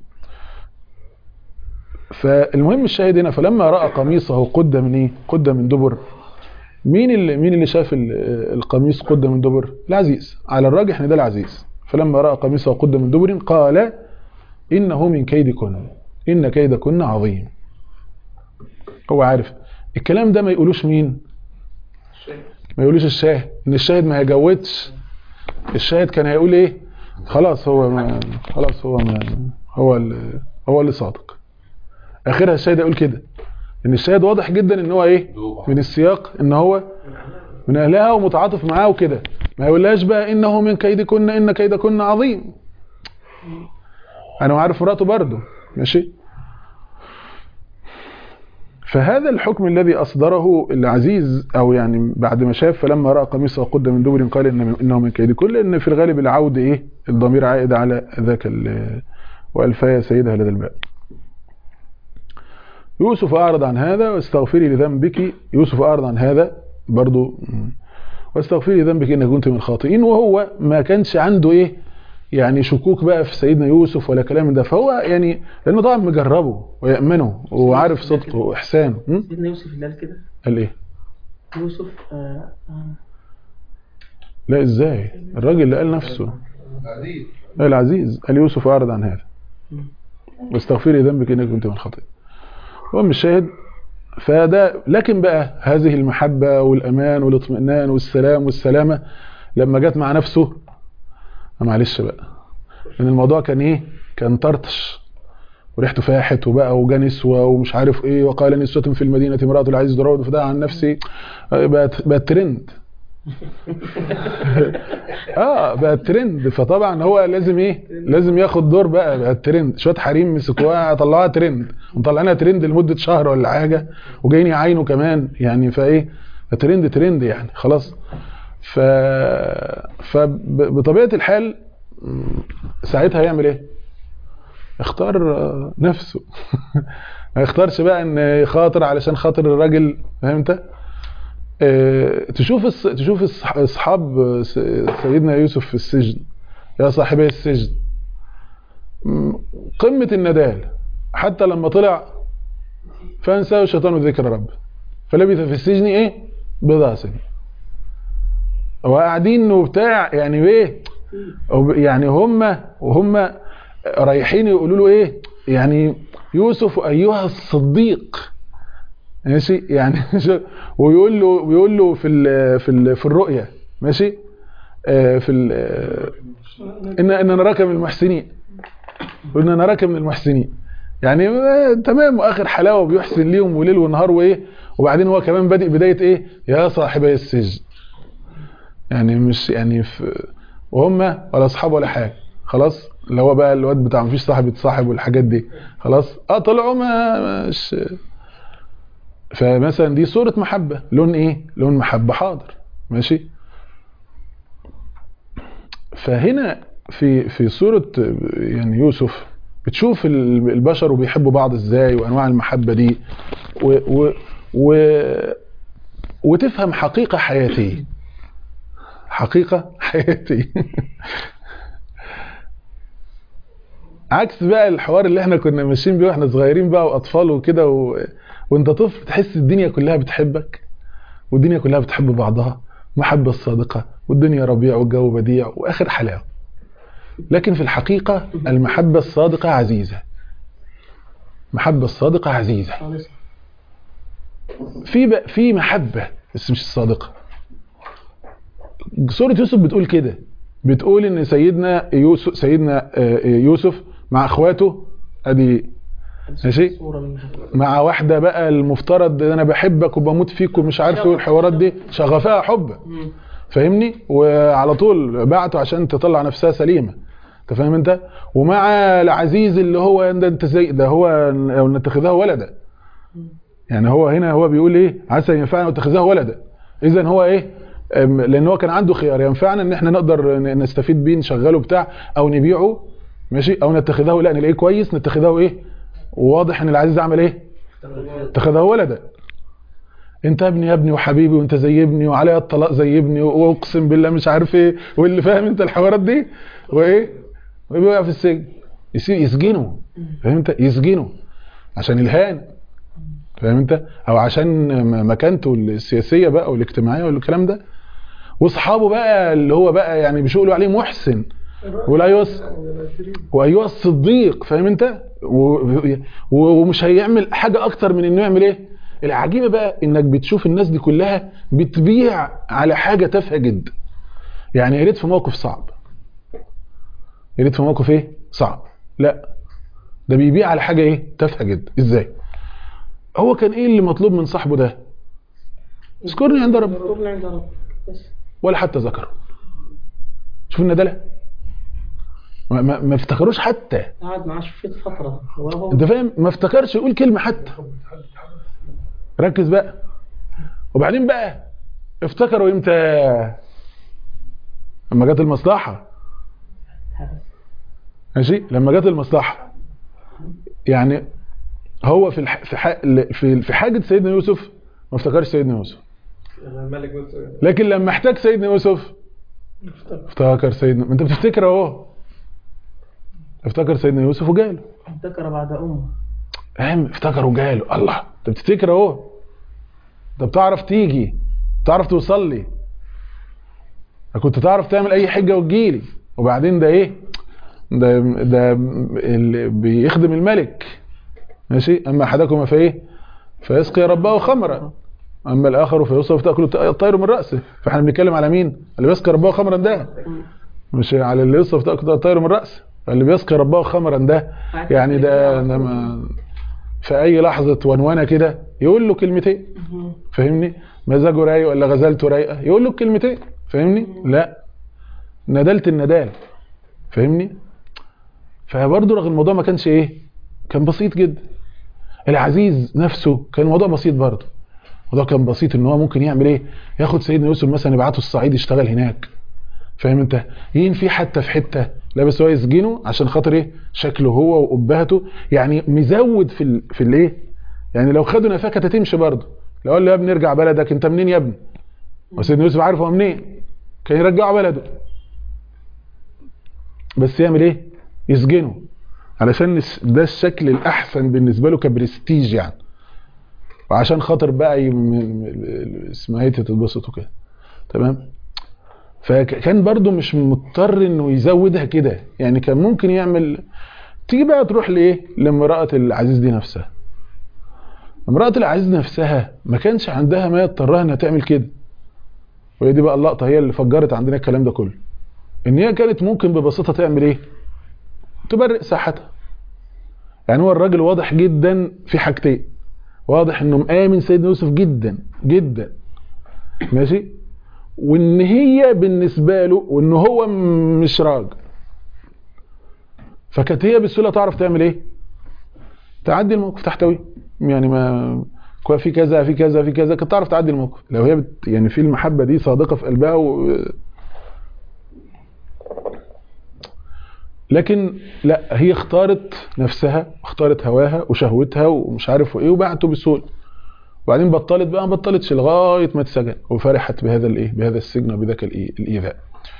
فالمهم الشاهد هنا فلما راى قميصه قد من ايه قد من دبر مين اللي مين اللي شاف ال- آه، القميص قد من دبر العزيز على الراجح ان ده العزيز فلما راى قميصه قد من دبر قال انه من كيدكن ان كيدكن عظيم هو عارف الكلام ده ما يقولوش مين ما يقولوش الشاهد ان الشاهد ما هيجودش الشاهد كان هيقول ايه خلاص هو ما خلاص هو ما هو اللي هو اللي صادق اخرها الشاهد يقول كده ان الشاهد واضح جدا ان هو ايه من السياق ان هو من اهلها ومتعاطف معاه وكده ما يقولهاش بقى انه من كيدكن ان كيدكن عظيم انا عارف مراته برضه ماشي فهذا الحكم الذي اصدره العزيز او يعني بعد ما شاف فلما راى قميصه قد من دبر قال إن انه من كيدكن لان في الغالب العود ايه الضمير عائد على ذاك ال- والفيا سيدها لدى الباب يوسف أعرض عن هذا واستغفري لذنبك يوسف أعرض عن هذا برضو مم. واستغفري لذنبك إنك كنت من الخاطئين وهو ما كانش عنده إيه يعني شكوك بقى في سيدنا يوسف ولا كلام من ده فهو يعني لأنه طبعا مجربه ويأمنه وعارف صدقه وإحسانه مم؟ سيدنا يوسف اللي قال كده قال إيه يوسف آه آه لا إزاي الراجل اللي قال نفسه عزيز العزيز قال يوسف أعرض عن هذا واستغفري ذنبك إنك كنت من الخاطئين المهم الشاهد فده لكن بقى هذه المحبة والأمان والاطمئنان والسلام والسلامة لما جت مع نفسه معلش بقى لأن الموضوع كان إيه كان طرطش وريحته فاحت وبقى وجا نسوة ومش عارف إيه وقال نسوة في المدينة امرأة العزيز تراود فداها عن نفسي بقت بقت ترند اه بقى ترند فطبعا هو لازم ايه لازم ياخد دور بقى بقى ترند شويه حريم مسكوها طلعوها ترند مطلعينها ترند لمده شهر ولا حاجه وجايين يعاينوا كمان يعني فايه ترند ترند يعني خلاص ف فبطبيعه الحال م، ساعتها يعمل ايه اختار آه، نفسه ما يختارش بقى ان يخاطر علشان خاطر الراجل فاهم انت آه، تشوف الص... تشوف الصح- اصحاب س- سيدنا يوسف في السجن يا صاحبي السجن م، قمة الندال حتى لما طلع فانساه الشيطان ذكر رب فلبث في السجن ايه بضع سنين وقاعدين وبتاع يعني ايه وب- يعني هم وهم رايحين يقولوا له ايه يعني يوسف ايها الصديق ماشي يعني شو- ويقول له بيقول له في ال في ال في الرؤيا ماشي آه، في ال آه، ان ان نراك من المحسنين وان نراك من المحسنين يعني آه، تمام واخر حلاوه بيحسن ليهم وليل ونهار وايه وبعدين هو كمان بادئ بدايه ايه يا صاحبي السجن يعني مش يعني في وهم ولا اصحاب ولا حاجه خلاص اللي هو بقى الواد بتاع مفيش صاحب يتصاحب والحاجات دي خلاص اه طلعوا ما مش فمثلا دي صورة محبة لون ايه لون محبة حاضر ماشي فهنا في في صورة يعني يوسف بتشوف ال- البشر وبيحبوا بعض ازاي وانواع المحبة دي و و و وتفهم حقيقة حياتية حقيقة حياتية عكس بقى الحوار اللي احنا كنا ماشيين بيه واحنا صغيرين بقى واطفال وكده و... وانت طفل تحس الدنيا كلها بتحبك والدنيا كلها بتحب بعضها محبة الصادقة والدنيا ربيع والجو بديع واخر حلاوة لكن في الحقيقة المحبة الصادقة عزيزة محبة الصادقة عزيزة في بقى في محبة بس مش الصادقة سورة يوسف بتقول كده بتقول ان سيدنا يوسف سيدنا آه، يوسف مع اخواته ادي ماشي صورة من مع واحده بقى المفترض انا بحبك وبموت فيك ومش عارف ايه والحوارات دي شغفها حبا فاهمني وعلى طول بعته عشان تطلع نفسها سليمه انت فاهم انت ومع العزيز اللي هو ده انت زي ده هو او نتخذه ولدا يعني هو هنا هو بيقول ايه عسى ينفعنا واتخذه ولدا اذا هو ايه أم، لان هو كان عنده خيار ينفعنا ان احنا نقدر ن- نستفيد بيه نشغله بتاع او نبيعه ماشي او نتخذه لا نلاقيه كويس نتخذه ايه وواضح ان العزيز عمل ايه اتخذه ولدا انت ابني يا ابني وحبيبي وانت زي ابني وعليا الطلاق زي ابني واقسم بالله مش عارف ايه واللي فاهم انت الحوارات دي وايه ويبقى في السجن يسي- يسجنه فاهم انت يسجنه عشان الهان فاهم انت او عشان م- مكانته السياسيه بقى والاجتماعيه والكلام ده واصحابه بقى اللي هو بقى يعني بيقولوا عليه محسن ولا يوس وايها الصديق فاهم انت و- و- ومش هيعمل حاجه اكتر من انه يعمل ايه العجيبه بقى انك بتشوف الناس دي كلها بتبيع على حاجه تافهه جدا يعني يا ريت في موقف صعب يا ريت في موقف ايه صعب لا ده بيبيع على حاجه ايه تافهه جدا ازاي هو كان ايه اللي مطلوب من صاحبه ده اذكرني عند ربك ربنا عند رب بس ولا حتى ذكره شوف الندالة ما, ما, ما افتكروش حتى قعد معاه في فترة وهو انت فاهم ما افتكرش يقول كلمة حتى ركز بقى وبعدين بقى افتكروا امتى لما جت المصلحة ماشي لما جت المصلحة يعني هو في الح... في, ح... في في حاجة سيدنا يوسف ما افتكرش سيدنا يوسف الملك بس لكن لما احتاج سيدنا يوسف افتكر سيدنا ما انت بتفتكر اهو افتكر سيدنا يوسف وجاله ذكر بعد أمه فاهم افتكر وجاله الله انت بتفتكر اهو انت بتعرف تيجي بتعرف توصل لي كنت تعرف تعمل اي حجه وتجيلي وبعدين ده ايه ده ده اللي بيخدم الملك ماشي اما احدكم فايه فيسقي ربه خمرا اما الاخر فيوصف تاكل الطير من راسه فاحنا بنتكلم على مين اللي بيسقي ربه خمرا ده مش على اللي يوصف تاكل الطير من راسه اللي بيسقي ربه خمرا ده يعني ده ده ما في اي لحظه ونونه كده يقول له كلمتين فاهمني مزاجه رايق ولا غزالته رايقه يقول له كلمتين فاهمني لا ندلت الندال فاهمني فبرضه رغم الموضوع ما كانش ايه كان بسيط جدا العزيز نفسه كان الموضوع بسيط برضه الموضوع كان بسيط ان هو ممكن يعمل ايه ياخد سيدنا يوسف مثلا يبعته الصعيد يشتغل هناك فاهم انت ينفي حتى في حته لا بس هو يسجنه عشان خاطر ايه شكله هو وابهته يعني مزود في ال... في الايه يعني لو خدوا نفاه كانت هتمشي برضه لو قال له يا ابني ارجع بلدك انت منين يا ابني وسيدنا يوسف عارف هو منين كان يرجعه بلده بس يعمل ايه يسجنه علشان ده الشكل الاحسن بالنسبه له كبرستيج يعني وعشان خاطر بقى يم... اسمها ايه تتبسط وكده تمام فكان برضو مش مضطر انه يزودها كده يعني كان ممكن يعمل تيجي بقى تروح لايه لامراه العزيز دي نفسها امراه العزيز نفسها ما كانش عندها ما يضطرها انها تعمل كده وهي دي بقى اللقطه هي اللي فجرت عندنا الكلام ده كله ان هي كانت ممكن ببساطه تعمل ايه تبرئ ساحتها يعني هو الراجل واضح جدا في حاجتين واضح انه مآمن سيدنا يوسف جدا جدا ماشي وان هي بالنسبه له وان هو مش راجل فكانت هي بسهوله تعرف تعمل ايه تعدي الموقف تحتوي يعني ما في كذا في كذا في كذا كانت تعرف تعدي الموقف لو هي بت يعني في المحبه دي صادقه في قلبها و... لكن لا هي اختارت نفسها اختارت هواها وشهوتها ومش عارف ايه وبعته بسهوله وبعدين بطلت بقى ما بطلتش لغايه ما اتسجن وفرحت بهذا الايه بهذا السجن وبذاك الايه الايذاء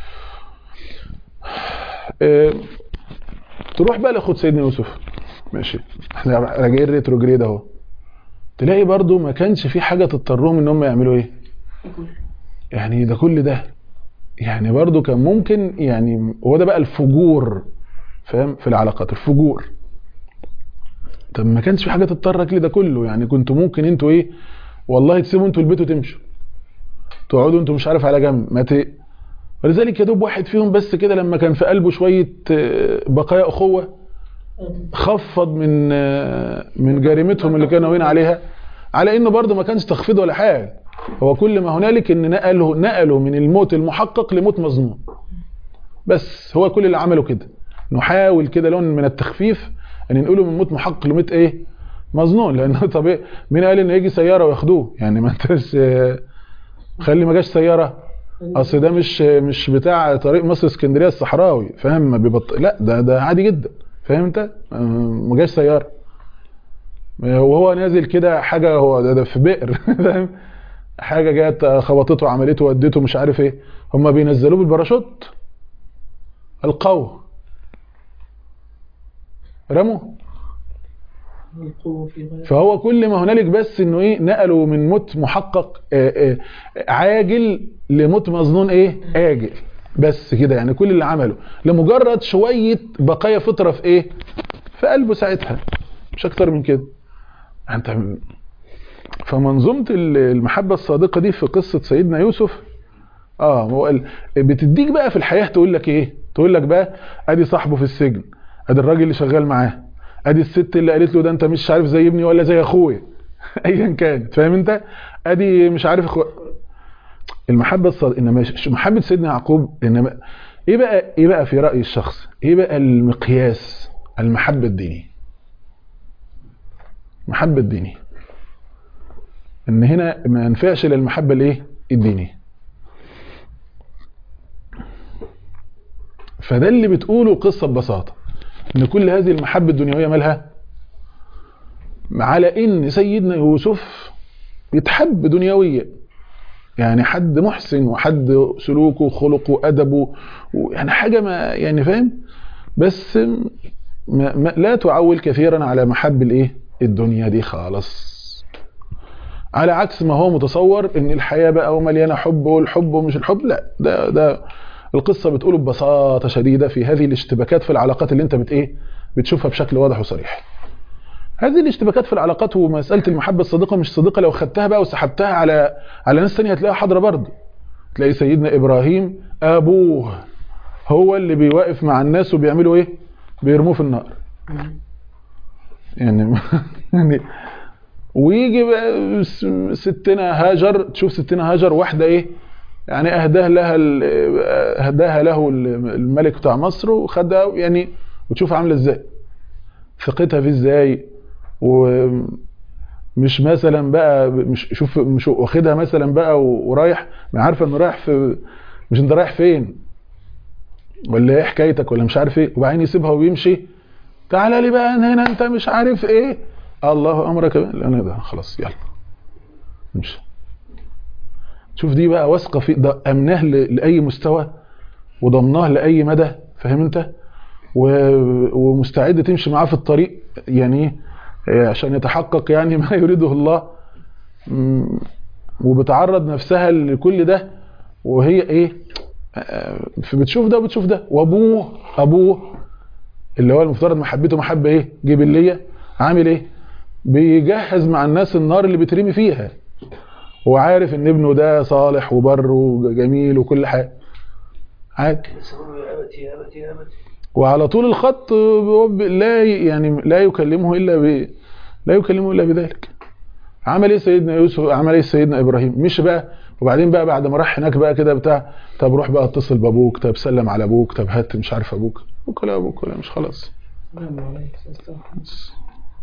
اه تروح بقى لاخد سيدنا يوسف ماشي احنا راجعين ريتروجريد اهو تلاقي برضو ما كانش في حاجه تضطرهم ان هم يعملوا ايه يعني ده كل ده يعني برضو كان ممكن يعني هو ده بقى الفجور فاهم في العلاقات الفجور طب ما كانش في حاجه تضطرك لده كله يعني كنتوا ممكن انتوا ايه والله تسيبوا انتوا البيت وتمشوا تقعدوا انتوا مش عارف على جنب ما ت... ولذلك يا دوب واحد فيهم بس كده لما كان في قلبه شويه بقايا اخوه خفض من من جريمتهم اللي كانوا ناويين عليها على انه برضه ما كانش تخفيض ولا حاجه هو كل ما هنالك ان نقله نقله من الموت المحقق لموت مظنون بس هو كل اللي عمله كده نحاول كده لون من التخفيف ان نقوله من موت محقق لموت ايه مظنون لانه طبيعي مين قال ان يجي سياره وياخدوه يعني ما انتش خلي ما جاش سياره اصل ده مش مش بتاع طريق مصر اسكندريه الصحراوي فاهم ما بيبط لا ده ده عادي جدا فاهم انت ما جاش سياره وهو نازل كده حاجه هو ده, ده في بئر فاهم حاجه جت خبطته عملته ودته مش عارف ايه هم بينزلوه بالباراشوت القوه رموا فهو كل ما هنالك بس انه ايه نقلوا من موت محقق آآ آآ عاجل لموت مظنون ايه اجل بس كده يعني كل اللي عمله لمجرد شويه بقايا فطره في ايه في قلبه ساعتها مش اكتر من كده انت فمنظومه المحبه الصادقه دي في قصه سيدنا يوسف اه هو بتديك بقى في الحياه تقول لك ايه تقول لك بقى ادي صاحبه في السجن ادي الراجل اللي شغال معاه ادي الست اللي قالت له ده انت مش عارف زي ابني ولا زي اخويا ايا كانت فاهم انت ادي مش عارف اخو... المحبه الصادقه انما مش- محبه سيدنا يعقوب انما ايه بقى ايه بقى في راي الشخص ايه بقى المقياس المحبه الدينيه المحبه الدينيه ان هنا ما ينفعش الا المحبه الايه الدينيه فده اللي بتقوله قصه ببساطه ان كل هذه المحبه الدنيويه مالها على ان سيدنا يوسف يتحب دنيويا يعني حد محسن وحد سلوكه وخلقه وادبه يعني حاجه ما يعني فاهم بس ما ما لا تعول كثيرا على محب الايه الدنيا دي خالص على عكس ما هو متصور ان الحياه بقى مليانه حب والحب ومش الحب لا ده ده القصه بتقوله ببساطه شديده في هذه الاشتباكات في العلاقات اللي انت بت ايه بتشوفها بشكل واضح وصريح هذه الاشتباكات في العلاقات ومساله المحبه الصادقه مش صادقه لو خدتها بقى وسحبتها على على ناس ثانيه هتلاقيها حاضره برضه تلاقي سيدنا ابراهيم ابوه هو اللي بيوقف مع الناس وبيعملوا ايه بيرموه في النار يعني يعني ويجي بقى س- ستنا هاجر تشوف ستنا هاجر واحده ايه يعني اهداه لها ال- اهداها له الملك بتاع مصر وخدها يعني وتشوف عامله ازاي ثقتها فيه ازاي ومش مثلا بقى مش شوف مش واخدها مثلا بقى ورايح ما عارفه انه رايح في مش انت رايح فين ولا ايه حكايتك ولا مش عارف ايه وبعدين يسيبها ويمشي تعالى لي بقى هنا انت مش عارف ايه الله امرك لا انا ده خلاص يلا امشي شوف دي بقى واثقه في ده امناه ل- لاي مستوى وضمناه لاي مدى فاهم انت و- ومستعده تمشي معاه في الطريق يعني إيه عشان يتحقق يعني ما يريده الله مم، وبتعرض نفسها لكل ده وهي ايه آه، فبتشوف ده وبتشوف ده وابوه ابوه اللي هو المفترض محبته محبه ايه جبليه عامل ايه بيجهز مع الناس النار اللي بترمي فيها وعارف ان ابنه ده صالح وبر وجميل وكل حاجه عادي يا أبتي يا أبتي يا أبتي وعلى طول الخط هو ب- لا ي- يعني لا يكلمه الا ب لا يكلمه الا بذلك عمل ايه سيدنا يوسف عمل ايه سيدنا ابراهيم مش بقى وبعدين بقى بعد ما راح هناك بقى كده بتاع طب روح بقى اتصل بابوك طب سلم على ابوك طب هات مش عارف ابوك ابوك ولا ابوك ولا مش خلاص السلام عليكم استغفر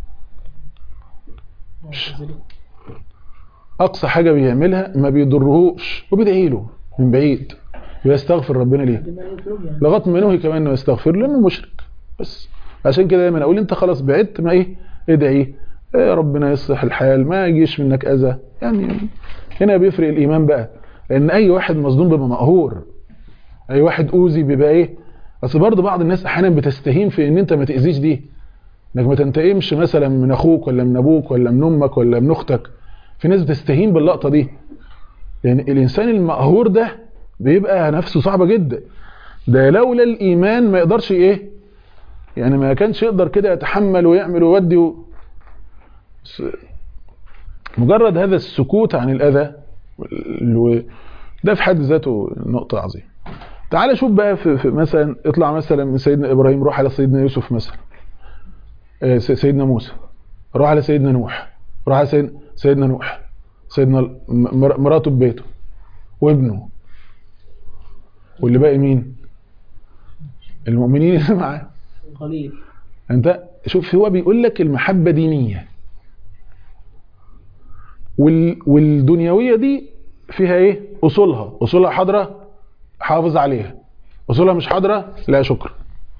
الله. اقصى حاجه بيعملها ما بيضرهوش وبيدعي له من بعيد ويستغفر ربنا ليه بما يتلوه يعني لغايه ما ينهي كمان انه يستغفر له لانه مشرك بس عشان كده دايما اقول انت خلاص بعدت ما ايه ادعي إيه ربنا يصلح الحال ما يجيش منك اذى يعني هنا بيفرق الايمان بقى لان اي واحد مظلوم بيبقى مقهور اي واحد اوذي بيبقى ايه اصل برضه بعض الناس احيانا بتستهين في ان انت ما تاذيش دي انك ما تنتقمش مثلا من اخوك ولا من ابوك ولا من امك ولا من اختك في ناس بتستهين باللقطه دي يعني الانسان المقهور ده بيبقى نفسه صعبه جدا ده لولا الايمان ما يقدرش ايه يعني ما كانش يقدر كده يتحمل ويعمل ويودي و... بس مجرد هذا السكوت عن الاذى وال- ده في حد ذاته نقطه عظيمه تعال شوف بقى في, في مثلا اطلع مثلا من سيدنا ابراهيم روح على سيدنا يوسف مثلا آه، س- سيدنا موسى روح على سيدنا نوح روح على سيدنا, سيدنا نوح سيدنا م- مر- مراته ببيته وابنه واللي باقي مين المؤمنين اللي معاه قليل انت شوف هو بيقول لك المحبه دينيه وال والدنيويه دي فيها ايه اصولها اصولها حاضره حافظ عليها اصولها مش حاضره لا شكر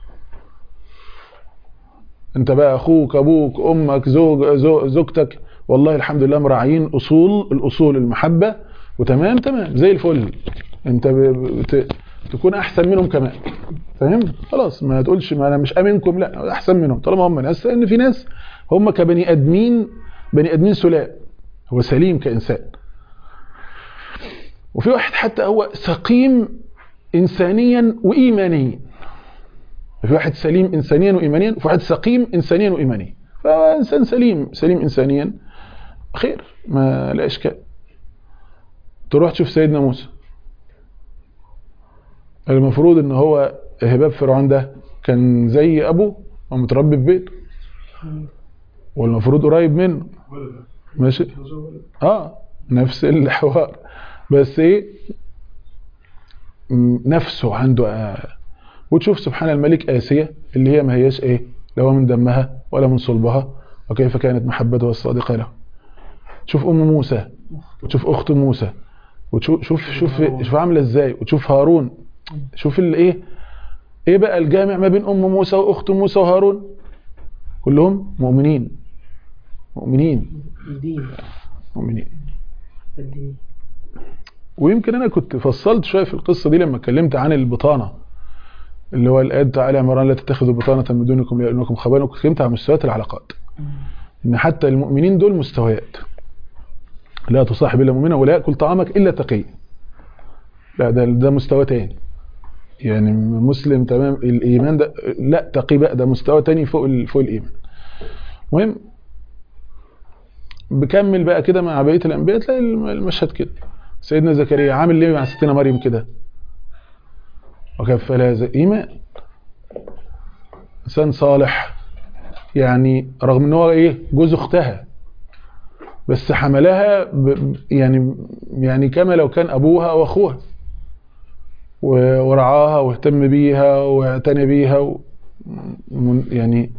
انت بقى اخوك ابوك امك زوج زو- زوجتك والله الحمد لله مراعيين اصول الاصول المحبه وتمام تمام زي الفل انت ب- بت- تكون احسن منهم كمان فاهم خلاص ما تقولش ما انا مش امنكم لا احسن منهم طالما هم ناس لان في ناس هم كبني ادمين بني ادمين سلام هو سليم كانسان وفي واحد حتى هو سقيم انسانيا وايمانيا في واحد سليم انسانيا وايمانيا وفي واحد سقيم انسانيا وايمانيا فانسان سليم سليم انسانيا خير ما لا اشكال تروح تشوف سيدنا موسى المفروض ان هو هباب فرعون ده كان زي ابوه ومتربي في بيته والمفروض قريب منه ماشي اه نفس الحوار بس ايه م- نفسه عنده آه. وتشوف سبحان الملك آسية اللي هي ما هياش ايه لا هو من دمها ولا من صلبها وكيف كانت محبتها الصادقة له تشوف ام موسى وتشوف اخت موسى وتشوف شوف شوف شوف عامله ازاي وتشوف هارون شوف الايه ايه بقى الجامع ما بين ام موسى واخت موسى وهارون كلهم مؤمنين مؤمنين الدين مؤمنين الدين ويمكن انا كنت فصلت شويه في القصه دي لما اتكلمت عن البطانه اللي هو الايه بتاع ال عمران لا تتخذوا بطانه من دونكم لانكم خبالا واتكلمت عن مستويات العلاقات ان حتى المؤمنين دول مستويات لا تصاحب الا مؤمنا ولا ياكل طعامك الا تقي لا ده ده مستوى تاني يعني مسلم تمام الايمان ده لا تقي بقى ده مستوى تاني فوق ال- فوق الايمان المهم بكمل بقى كده مع بقيه الانبياء تلاقي الم- المشهد كده سيدنا زكريا عامل ليه مع ستنا مريم كده وكفلها زي ايمان انسان صالح يعني رغم ان هو ايه جوز اختها بس حملها ب يعني يعني كما لو كان ابوها واخوها و- ورعاها واهتم بيها واعتنى بيها و من- يعني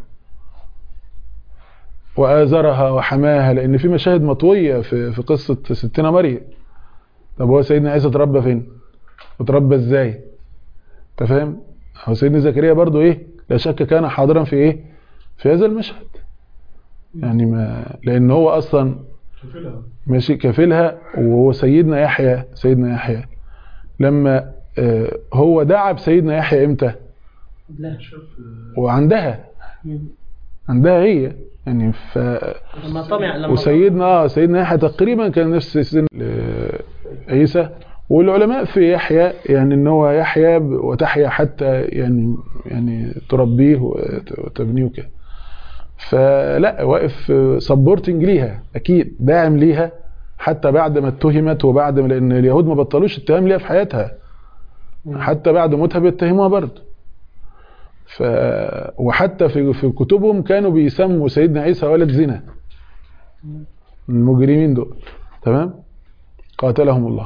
وآزرها وحماها لأن في مشاهد مطوية في في قصة ستنا مريم طب هو سيدنا عيسى اتربى فين؟ وتربى ازاي؟ انت فاهم؟ هو سيدنا زكريا برضو ايه؟ لا شك كان حاضرا في ايه؟ في هذا المشهد يعني ما لأن هو أصلا كفلها ماشي كفلها وهو سيدنا يحيى سيدنا يحيى لما آه، هو دعا بسيدنا يحيى امتى لا شاف وعندها مم. عندها هي يعني ف لما طمع لما وسيدنا اه سيدنا يحيى تقريبا كان نفس سن آه، عيسى والعلماء في يحيى يعني ان هو يحيى ب- وتحيا حتى يعني يعني تربيه وت- وتبنيه كده فلا واقف سبورتنج ليها اكيد داعم ليها حتى بعد ما اتهمت وبعد ما لان اليهود ما بطلوش اتهام ليها في حياتها حتى بعد موتها بيتهموها برضه ف وحتى في في كتبهم كانوا بيسموا سيدنا عيسى ولد زنا المجرمين دول تمام قاتلهم الله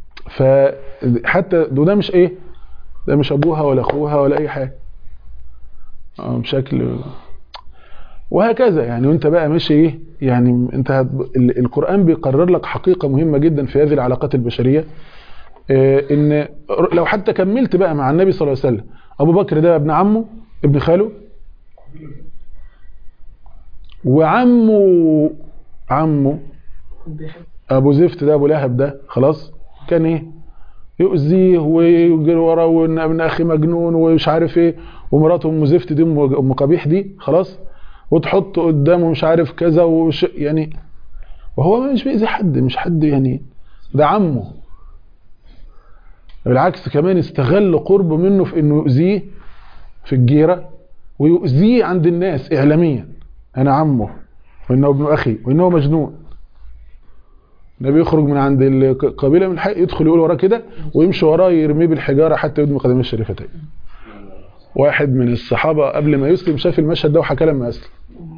فحتى ده مش ايه ده مش ابوها ولا اخوها ولا اي حاجه آه، بشكل وهكذا يعني وانت بقى ماشي ايه يعني انت هت... ال- القران بيقرر لك حقيقه مهمه جدا في هذه العلاقات البشريه آه، ان لو حتى كملت بقى مع النبي صلى الله عليه وسلم ابو بكر ده ابن عمه ابن خاله وعمه عمه بيحب ابو زفت ده ابو لهب ده خلاص كان ايه يؤذيه ويجري وراه وان ابن اخي مجنون ومش عارف ايه ومراته ام زفت دي ام أم قبيح دي خلاص وتحط قدامه مش عارف كذا وش يعني وهو مش بيأذي حد مش حد يعني ده عمه بالعكس كمان استغل قربه منه في انه يؤذيه في الجيره ويؤذيه عند الناس اعلاميا انا عمه وانه ابن اخي وانه مجنون النبي يخرج من عند القبيله من الحي يدخل يقول وراه كده ويمشي وراه يرميه بالحجاره حتى يدمي قدميه الشريفتين واحد من الصحابه قبل ما يسلم شاف المشهد ده وحكى لما اسلم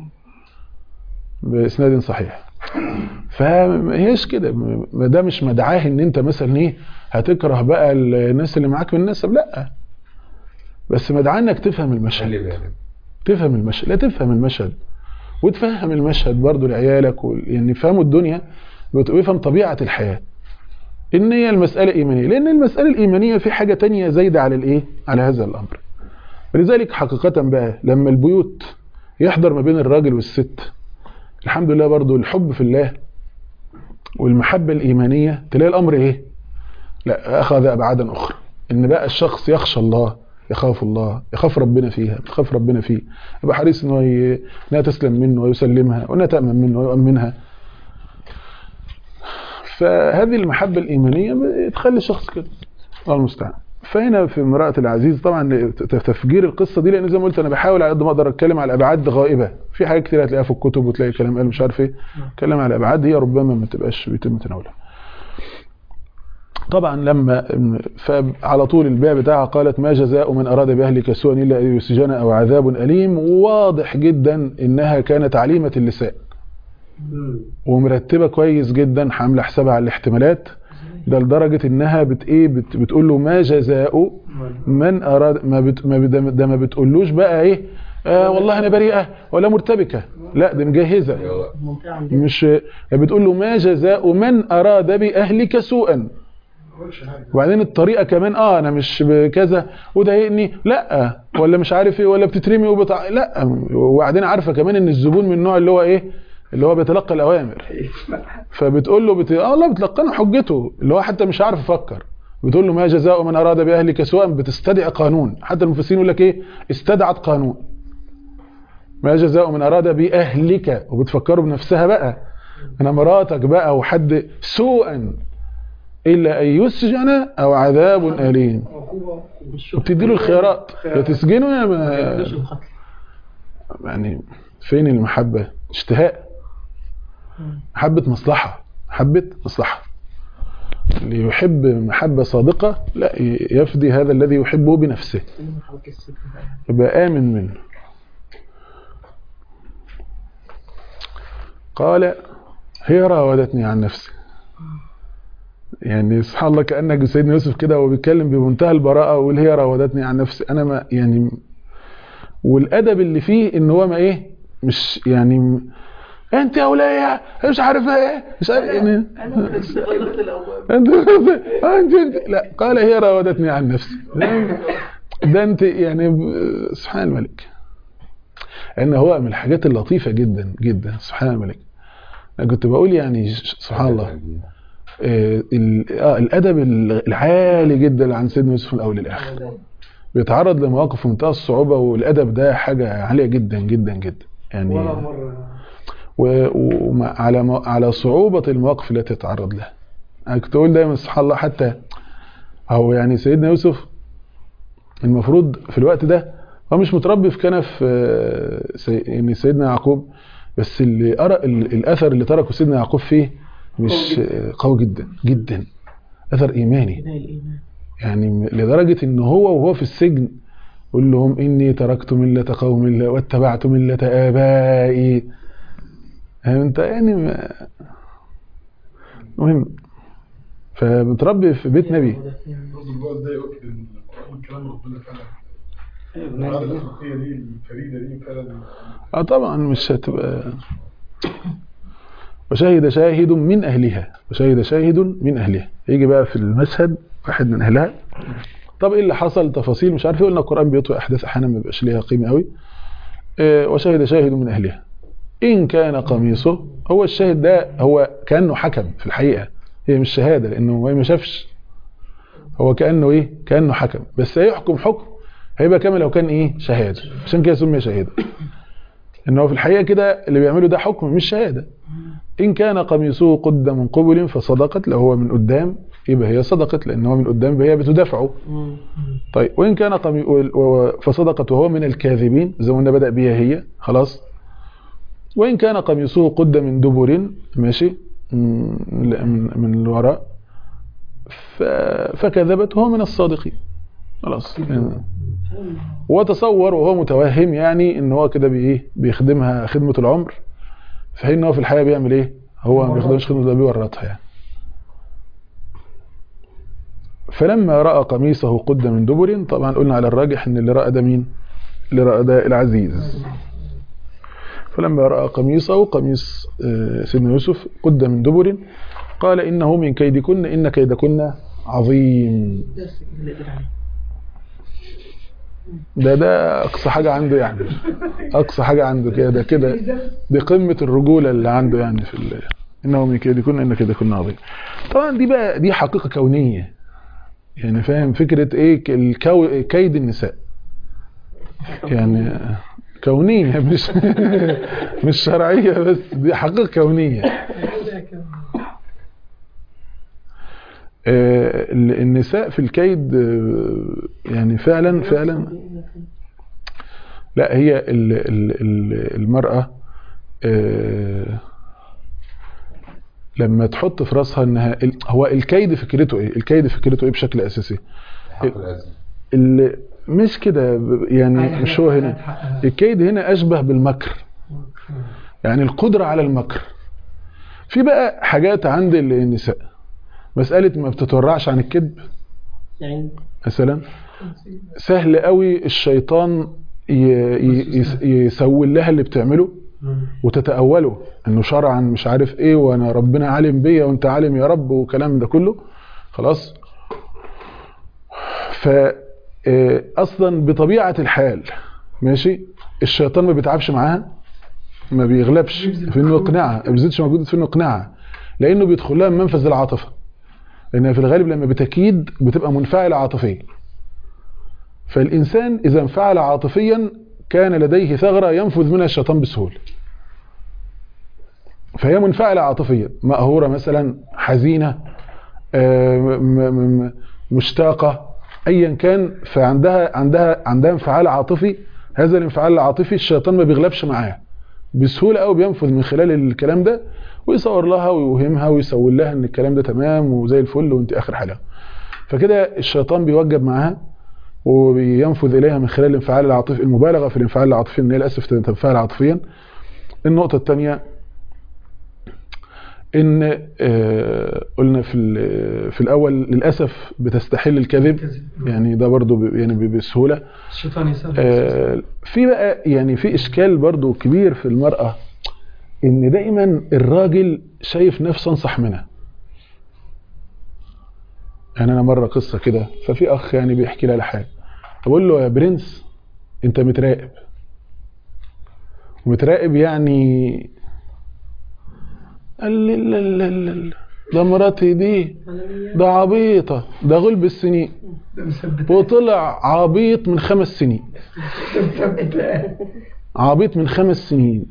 باسناد صحيح فما هيش كده ما ده مش مدعاه ان انت مثلا ايه هتكره بقى الناس اللي معاك من النسب لا بس مدعاه انك تفهم خلي المشهد بالك تفهم المشهد لا تفهم المشهد وتفهم المشهد برضو لعيالك و... يعني يفهموا الدنيا وت- ويفهم طبيعة الحياة ان هي المسألة ايمانية لان المسألة الايمانية في حاجة تانية زايدة على الايه على هذا الامر ولذلك حقيقة بقى لما البيوت يحضر ما بين الراجل والست الحمد لله برضو الحب في الله والمحبة الإيمانية تلاقي الأمر إيه لا أخذ أبعادا أخرى إن بقى الشخص يخشى الله يخاف الله يخاف ربنا فيها بتخاف ربنا فيه يبقى حريص إنه ي- إنها تسلم منه ويسلمها وإنها تأمن منه ويؤمنها فهذه المحبة الإيمانية بتخلي الشخص كده الله المستعان فهنا في امرأة العزيز طبعا تفجير القصة دي لأن زي ما قلت أنا بحاول على قد ما أقدر أتكلم على أبعاد غائبة في حاجات كتير هتلاقيها في الكتب وتلاقي كلام قال مش عارف إيه كلام على أبعاد هي ربما ما تبقاش بيتم تناولها طبعا لما فعلى طول البيع بتاعها قالت ما جزاء من أراد بأهلك سوءا إلا أن يسجن أو عذاب أليم واضح جدا إنها كانت عليمة اللسان ومرتبه كويس جدا حامله حسابها على الاحتمالات ده لدرجه انها بت ايه بت بتقول له ما جزاء من اراد ما بت ما بت ده ما بتقولوش بقى ايه آه والله انا بريئه ولا مرتبكه لا دي مجهزه ممتعة جدا مش بتقول له ما جزاء من اراد باهلك سوءا ما قلتش حاجه وبعدين الطريقه كمان اه انا مش بكذا وضايقني لا ولا مش عارف ايه ولا بتترمي وبتع... لا وبعدين عارفه كمان ان الزبون من النوع اللي هو ايه اللي هو بيتلقى الاوامر فبتقول له بت... اه لا بتلقنه حجته اللي هو حتى مش عارف يفكر بتقول له ما جزاء من اراد باهلك سوءا بتستدعي قانون حتى المفسرين يقول لك ايه استدعت قانون ما جزاء من اراد باهلك وبتفكروا بنفسها بقى انا مراتك بقى وحد سوءا الا ان يسجن او عذاب اليم عقوبه وبتدي له الخيارات يا تسجنه يا ما يقدرش القتل يعني فين المحبه اشتهاء محبه مصلحه محبه مصلحه اللي يحب محبه صادقه لا يفدي هذا الذي يحبه بنفسه من حركة السجن بقى. يبقى آمن منه قال هي راودتني عن نفسي يعني سبحان الله كأنك سيدنا يوسف كده وهو بيتكلم بمنتهى البراءة ويقول هي راودتني عن نفسي أنا ما يعني والأدب اللي فيه إن هو ما إيه مش يعني م- أنت يا ولية مش عارف إيه مش عارف يعني انت انت انت لا قال هي راودتني عن نفسي ده انت يعني ب- سبحان الملك ان هو من الحاجات اللطيفه جدا جدا سبحان الملك انا كنت بقول يعني ش- سبحان الله آه، ال- آه، الادب العالي جدا اللي عن سيدنا يوسف من الاول للاخر بيتعرض لمواقف في منتهى الصعوبه والادب ده حاجه عاليه جدا جدا جدا يعني ولا مره وعلى على صعوبة المواقف التي تتعرض لها أنا كنت أقول دايما سبحان الله حتى هو يعني سيدنا يوسف المفروض في الوقت ده هو مش متربي في كنف آه، سي يعني سيدنا يعقوب بس اللي أرى ال- الأثر اللي تركه سيدنا يعقوب فيه مش آه، قوي جدا جدا أثر إيماني بداية الإيمان يعني م- لدرجة ان هو وهو في السجن قل لهم اني تركت ملة قوم لا- واتبعت ملة ابائي فاهم انت يعني ما- مهم فمتربي في بيت نبي برضه الوقت ده يؤكد ان القران كلام ربنا فعلا العاده الاخلاقيه دي الفريده دي فعلا اه طبعا مش هتبقى وشهد شاهد من اهلها وشهد شاهد من اهلها يجي بقى في المشهد واحد من اهلها طب ايه اللي حصل تفاصيل مش عارف إيه، قلنا القران بيطوي احداث احيانا ما بيبقاش ليها قيمه قوي آه، وشهد شاهد من اهلها ان كان قميصه هو الشاهد ده هو كانه حكم في الحقيقه هي مش شهاده لانه هو ما شافش هو كانه ايه كانه حكم بس هيحكم حكم هيبقى كما لو كان ايه شهاده عشان كده سمي شهاده ان هو في الحقيقه كده اللي بيعمله ده حكم مش شهاده ان كان قميصه قد من قبل فصدقت لو هو من قدام يبقى هي صدقت لان هو من قدام فهي بتدافعه طيب وان كان قمي... و- و- فصدقت وهو من الكاذبين زي ما قلنا بدا بيها هي خلاص وان كان قميصه قد من دبر ماشي من من, من الوراء ف... فكذبت وهو من الصادقين خلاص يعني وتصور وهو متوهم يعني ان هو كده بايه بيخدمها خدمه العمر في حين ان هو في الحقيقه بيعمل ايه هو ما بيخدمش خدمه ده بيورطها يعني فلما راى قميصه قد من دبر طبعا قلنا على الراجح ان اللي راى ده مين اللي راى ده العزيز فلما راى قميصه قميص آه، سيدنا يوسف قد من دبر قال انه من كيدكن ان كيدكن عظيم بس كده اللي قدر عليه ده ده اقصى حاجه عنده يعني اقصى حاجه عنده كده ده كده دي قمه الرجوله اللي عنده يعني في ال- انه من كده كنا ان كده كنا عظيم طبعا دي بقى دي حقيقه كونيه يعني فاهم فكره ايه ك- الكو... كيد النساء يعني كونيه مش مش شرعيه بس دي حقيقه كونيه آه، ال- النساء في الكيد آه، يعني فعلا فعلا لا هي ال ال ال المرأة آه، لما تحط في راسها انها ال- هو الكيد فكرته ايه الكيد فكرته ايه بشكل اساسي حق الأذى ال- مش كده ب- يعني مش هو هنا الكيد هنا اشبه بالمكر يعني القدرة على المكر في بقى حاجات عند النساء مسألة ما بتتورعش عن الكذب يعني مثلا سهل قوي الشيطان ي- ي- يس- يسول لها اللي بتعمله وتتأوله انه شرعا مش عارف ايه وانا ربنا عالم بيا وانت عالم يا رب وكلام ده كله خلاص ف آه، اصلا بطبيعة الحال ماشي الشيطان ما بيتعبش معاها ما بيغلبش في انه يقنعها ما بيزيدش مجهود في انه يقنعها لانه بيدخل لها من منفذ العاطفه لانها في الغالب لما بتكيد بتبقى منفعله عاطفيا فالانسان اذا انفعل عاطفيا كان لديه ثغره ينفذ منها الشيطان بسهوله فهي منفعله عاطفيا مقهوره مثلا حزينه آه، م- م- م- مشتاقه ايا كان فعندها عندها عندها انفعال عاطفي هذا الانفعال العاطفي الشيطان ما بيغلبش معاها بسهوله قوي بينفذ من خلال الكلام ده ويصور لها ويوهمها ويسول لها ان الكلام ده تمام وزي الفل وانت اخر حاجه فكده الشيطان بيوجب معاها وبينفذ اليها من خلال الانفعال العاطفي المبالغه في الانفعال العاطفي ان هي للاسف تنفعل عاطفيا النقطه الثانيه ان آه، قلنا في ال- في الاول للاسف بتستحل الكذب يعني ده برضو ب- يعني ب- بسهوله الشيطان يسأل آه، في بقى يعني في اشكال برضو كبير في المرأة ان دايما الراجل شايف نفسه انصح منها يعني انا مرة قصة كده ففي اخ يعني بيحكي لي على حاجة بقول له يا برنس انت متراقب متراقب يعني قال لي لا لا لا لا ده مراتي دي ده عبيطة ده غلب السنين وطلع عبيط من خمس سنين عبيط من خمس سنين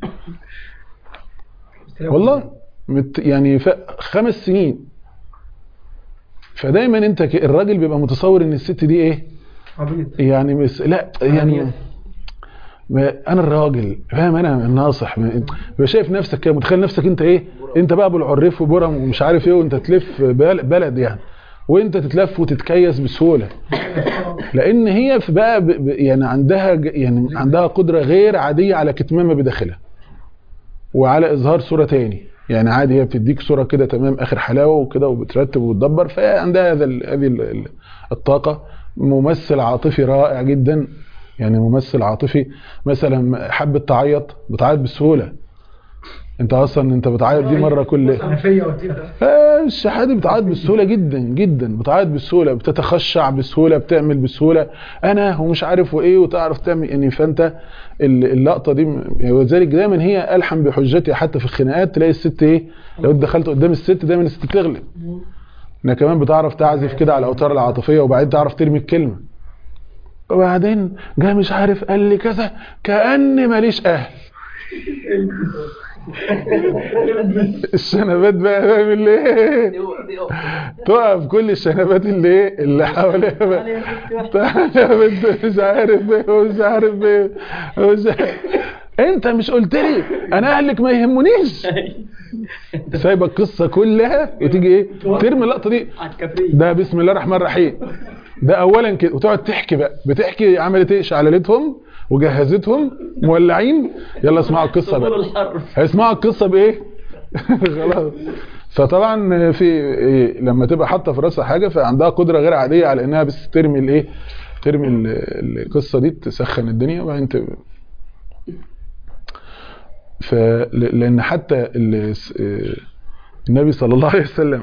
والله مت يعني ف... خمس سنين فدايما انت ك... الراجل بيبقى متصور ان الست دي ايه عبيط يعني مس... لا يعني ما انا الراجل فاهم انا الناصح ما... يبقى شايف نفسك كده متخيل نفسك انت ايه انت بقى ابو العريف وبرم ومش عارف ايه وانت تلف بل... بلد يعني وانت تتلف وتتكيس بسهوله لان هي في بقى ب... ب... يعني عندها ج- يعني عندها قدره غير عاديه على كتمان ما بداخلها وعلى اظهار صوره تاني يعني عادي هي بتديك صوره كده تمام اخر حلاوه وكده وبترتب وتدبر فهي عندها هذا ال- هذه ال- ال- الطاقه ممثل عاطفي رائع جدا يعني ممثل عاطفي مثلا حبت تعيط بتعيط بسهوله انت اصلا انت بتعيط دي مره كل حنفية وكده آه، الشحاده بتعيط بسهوله جدا جدا بتعيط بسهوله بتتخشع بسهوله بتعمل بسهوله انا ومش عارف وايه وتعرف تعمل يعني فانت ال- اللقطه دي م- يعني ولذلك دايما هي الحم بحجتها حتى في الخناقات تلاقي الست ايه لو انت دخلت قدام الست دايما الست تغلب انها كمان بتعرف تعزف كده على الاوتار العاطفيه وبعدين تعرف ترمي الكلمه وبعدين جه مش عارف قال لي كذا كأن ماليش اهل الشنبات بقى بيعمل ايه تقف كل الشنبات اللي ايه اللي حواليها بقى تعالى يا بنت مش عارف ايه ومش عارف ايه ومش عارف. انت مش قلت لي انا اهلك ما يهمنيش سايبه القصه كلها وتيجي ايه ترمي اللقطه دي على الكفرية ده بسم الله الرحمن الرحيم ده اولا كده وتقعد تحكي بقى بتحكي عملت ايه شعللتهم وجهزتهم مولعين يلا اسمعوا القصه طول بقى الحرب هيسمعوا القصه بايه خلاص فطبعا في إيه لما تبقى حاطه في راسها حاجه فعندها قدره غير عاديه على انها بس ترمي الايه ترمي ال- القصه دي تسخن الدنيا وبعدين ت- ف لان حتى ال- إيه النبي صلى الله عليه وسلم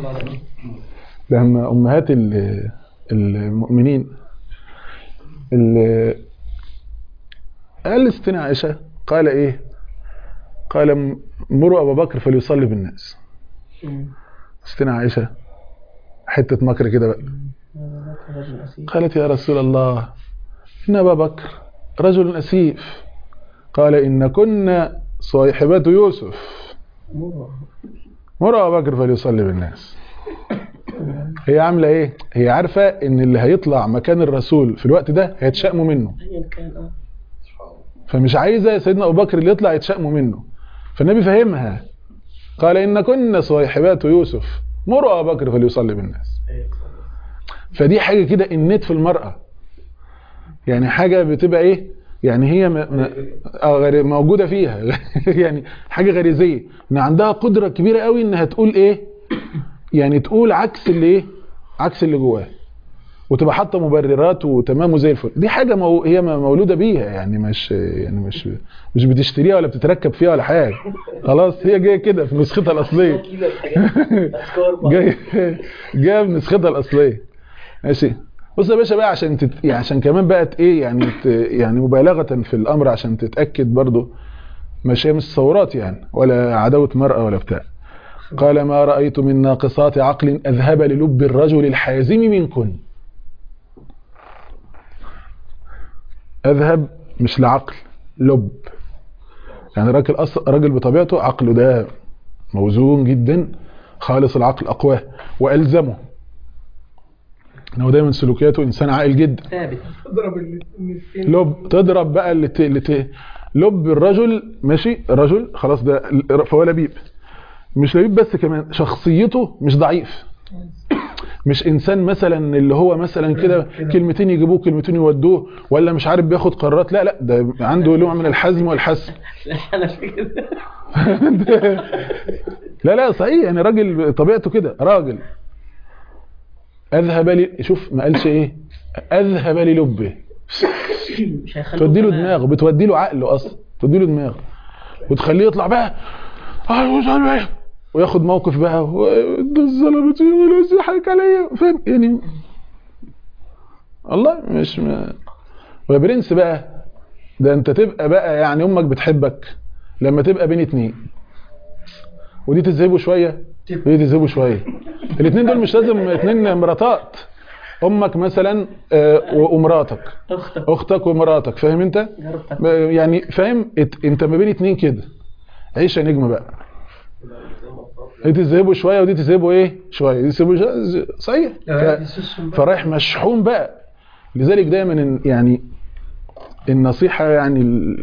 لما امهات ال- المؤمنين ال- قال لستنا عائشه قال ايه قال مروا ابا بكر فليصلي بالناس ستنا عائشه حته مكر كده بقى قالت يا رسول الله ان ابا بكر رجل اسيف قال ان كنا صاحبات يوسف مروا ابا بكر فليصلي بالناس هي عامله ايه هي عارفه ان اللي هيطلع مكان الرسول في الوقت ده هيتشائموا منه ايا كان اه فمش عايزه سيدنا ابو بكر اللي يطلع يتشائموا منه فالنبي فهمها قال ان كنا صاحبات يوسف مروا ابا بكر فليصلي بالناس فدي حاجه كده النت في المراه يعني حاجه بتبقى ايه يعني هي م... م... آه غري... موجوده فيها يعني حاجه غريزيه ان عندها قدره كبيره قوي انها تقول ايه يعني تقول عكس اللي ايه عكس اللي جواها وتبقى حاطه مبررات وتمام وزي الفل دي حاجه مو... هي م- مولوده بيها يعني مش يعني مش مش بتشتريها ولا بتتركب فيها ولا حاجه خلاص هي جايه كده في نسختها الاصليه كده الحاجات افكار بقى. جاي جايه بنسختها الاصليه ماشي بص يا باشا بقى عشان تت... يعني عشان كمان بقت ايه يعني ت... يعني مبالغه في الامر عشان تتاكد برضو مش هي مش ثورات يعني ولا عداوه مرأة ولا بتاع قال ما رأيت من ناقصات عقل أذهب للب الرجل الحازم منكن أذهب مش لعقل لب يعني راجل أص... راجل بطبيعته عقله ده موزون جدا خالص العقل أقواه وألزمه إنه دايما سلوكياته إنسان عاقل جدا ثابت اضرب المثلين لب تضرب بقى اللي ت... اللي ت... لب الرجل ماشي رجل خلاص ده فهو لبيب مش لبيب بس كمان شخصيته مش ضعيف مش انسان مثلا اللي هو مثلا كده كلمتين يجيبوه كلمتين يودوه ولا مش عارف بياخد قرارات لا لا ده عنده نوع من الحزم والحسم انا في كده لا لا صحيح يعني راجل طبيعته كده راجل اذهب لي شوف ما قالش ايه اذهب للبه مش هيخلوه تودي له كمان. دماغه بتودي له عقله اصلا تودي له دماغه وتخليه يطلع بقى آه مش عارف ايه وياخد موقف بقى و- ده الظلمة ولا حاجة عليا فاهم يعني والله مش ما ويا برنس بقى ده انت تبقى بقى يعني امك بتحبك لما تبقى بين اتنين ودي تذهبه شويه ودي تذهبه شويه الاثنين دول مش لازم اتنين مراتات امك مثلا آه، ومراتك اختك اختك ومراتك فاهم انت جارتك يعني فاهم ات- انت ما بين اتنين كده عيش يا نجم بقى دي تذهبه شويه ودي تذهبه ايه شويه دي تذهبه شوية. صحيح ف- فرايح مشحون بقى لذلك دايما إن- يعني النصيحه يعني ال...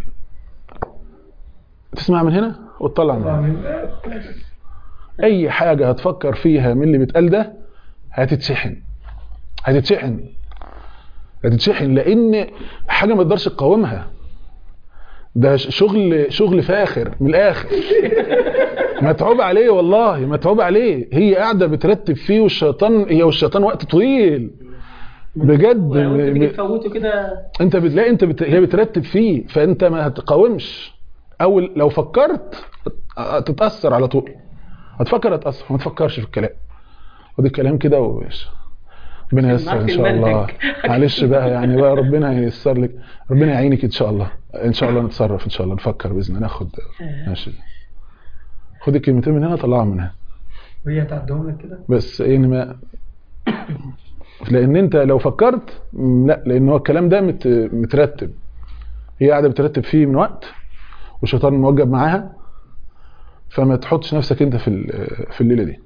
تسمع من هنا وتطلع من هنا اي حاجه هتفكر فيها من اللي بيتقال ده هتتشحن هتتشحن هتتشحن لان حاجه ما تقدرش تقاومها ده ش- شغل شغل فاخر من الاخر متعوب عليه والله متعوب عليه هي قاعده بترتب فيه والشيطان هي والشيطان وقت طويل بجد ولو انت م- تيجي تفوته كده انت بتلاقي انت بت... هي بترتب فيه فانت ما هتقاومش او لو فكرت تتاثر على طول هتفكر هتاثر ما تفكرش في الكلام خد الكلام كده وباش ربنا ييسر ان شاء الله المنهج. معلش بقى يعني بقى ربنا ييسر لك ربنا يعينك ان شاء الله ان شاء الله نتصرف ان شاء الله نفكر باذن الله ناخد ماشي خد الكلمتين من هنا طلعهم من هنا وهي هتعدهم لك كده بس يعني ما لان انت لو فكرت م، لا لان هو الكلام ده مت... مترتب هي قاعده بترتب فيه من وقت والشيطان موجب معاها فما تحطش نفسك انت في ال- في الليله دي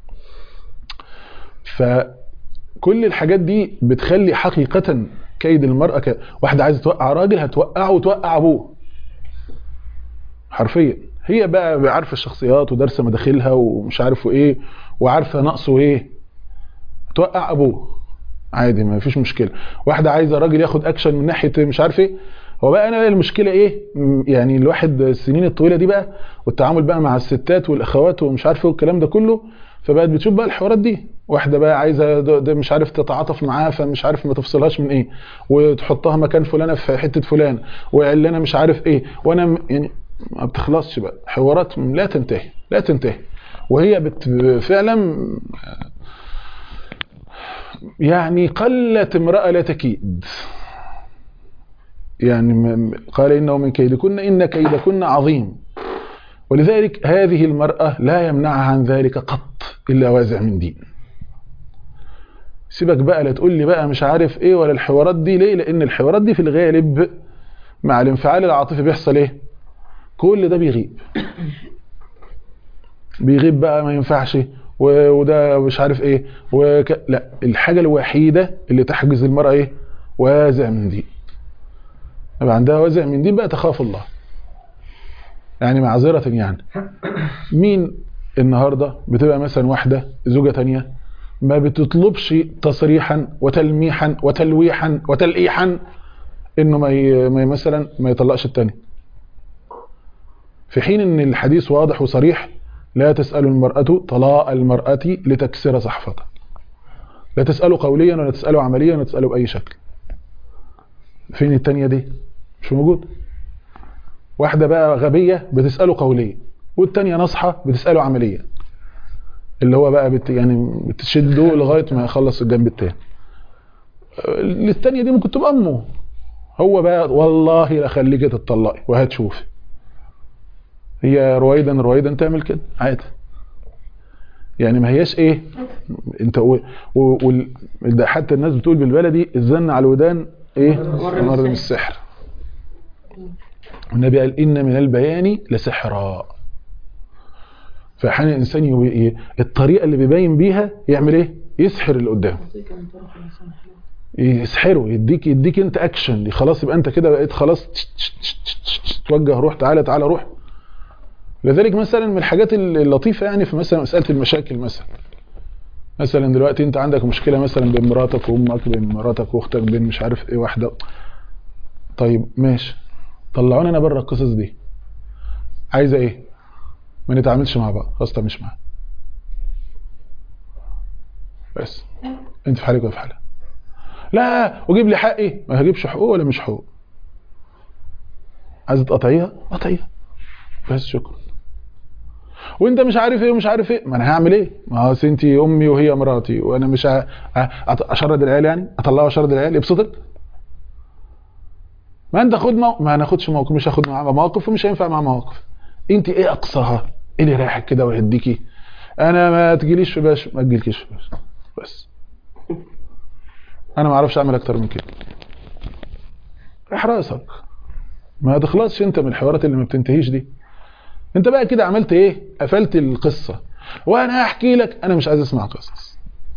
فكل الحاجات دي بتخلي حقيقه كيد المراه ك... واحده عايزه توقع راجل هتوقعه وتوقع ابوه حرفيا هي بقى عارفه الشخصيات ودارسه مداخلها ومش عارفه ايه وعارفه نقصه ايه توقع ابوه عادي ما فيش مشكله واحده عايزه راجل ياخد اكشن من ناحيه مش عارف ايه هو بقى انا المشكله ايه م- يعني الواحد السنين الطويله دي بقى والتعامل بقى مع الستات والاخوات ومش عارف ايه والكلام ده كله فبقت بتشوف بقى الحوارات دي واحده بقى عايزه ده ده مش عارف تتعاطف معاها فمش عارف ما تفصلهاش من ايه وتحطها مكان فلانه في حته فلان وعلانه مش عارف ايه وانا م- يعني ما بتخلصش بقى حوارات لا تنتهي لا تنتهي وهي بت فعلا يعني قلت امرأة لا تكيد يعني م- قال إنه من كيدكن إن كيدكن عظيم ولذلك هذه المرأة لا يمنعها عن ذلك قط إلا وازع من دين سيبك بقى لا تقول لي بقى مش عارف ايه ولا الحوارات دي ليه لان الحوارات دي في الغالب مع الانفعال العاطفي بيحصل ايه كل ده بيغيب بيغيب بقى ما ينفعش و- وده مش عارف ايه وك... لا الحاجة الوحيدة اللي تحجز المرأة ايه وازع من دين يبقى عندها وازع من دين بقى تخاف الله يعني معذرة يعني مين النهاردة بتبقى مثلا واحدة زوجة تانية ما بتطلبش تصريحا وتلميحا وتلويحا وتلقيحا انه ما ي... ما ي- مثلا ما يطلقش التاني في حين ان الحديث واضح وصريح لا تسأل المرأة طلاق المرأة لتكسر صحفتها لا تسأله قوليا ولا تسأله عمليا ولا تسأله بأي شكل فين التانية دي مش موجود واحدة بقى غبية بتسأله قوليا والتانية نصحة بتسأله عمليا اللي هو بقى بت يعني بتشده لغاية ما يخلص الجنب التاني التانية دي ممكن تبقى أمه هو بقى والله لا خليكي تتطلقي وهتشوفي هي رويدا رويدا تعمل كده عادي يعني ما هياش ايه انت و... و... وال... ده حتى الناس بتقول بالبلدي الزن على الودان ايه مر من السحر النبي قال ان من البيان لسحرا فاحيانا الانسان ي... ي... الطريقه اللي بيبين بيها يعمل ايه يسحر اللي قدامه يسحره يديك يديك انت اكشن خلاص يبقى انت كده بقيت خلاص توجه روح تعالى تعالى روح لذلك مثلا من الحاجات اللطيفه يعني في مثلا مساله المشاكل مثلا مثلا دلوقتي انت عندك مشكله مثلا بين مراتك وامك بين مراتك واختك بين مش عارف ايه واحده طيب ماشي طلعوني انا بره القصص دي عايزه ايه ما نتعاملش مع بعض خلاص طب مش معاها بس انت في حالك وفي حالها لا وجيب لي حقي ما هجيبش حقوق ولا مش حقوق عايزه تقطعيها قطعيها بس شكرا وانت مش عارف ايه ومش عارف ايه ما انا هعمل ايه ما هو انت امي وهي مراتي وانا مش ه... اشرد العيال يعني اطلعه اشرد العيال يبسطك ما انت خد مو... ما ناخدش موقف مش هاخد معاه مواقف ومش هينفع مع مواقف انت ايه اقصاها ايه اللي رايحك كده ويهديكي انا ما تجيليش في باش ما تجيلكيش في باش بس انا ما اعرفش اعمل اكتر من كده احراسك ما تخلصش انت من الحوارات اللي ما بتنتهيش دي انت بقى كده عملت ايه قفلت القصة وانا هحكي لك انا مش عايز اسمع قصص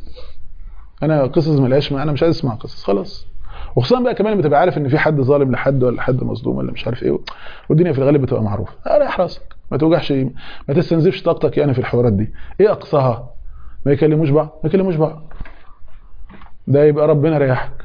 انا قصص ملهاش انا مش عايز اسمع قصص خلاص وخصوصا بقى كمان بتبقى عارف ان في حد ظالم لحد ولا حد مظلوم ولا مش عارف ايه والدنيا في الغالب بتبقى معروفه اريح راسك ما توجعش ما تستنزفش طاقتك يعني في الحوارات دي ايه اقصاها ما يكلموش بعض ما يكلموش بعض ده يبقى ربنا ريحك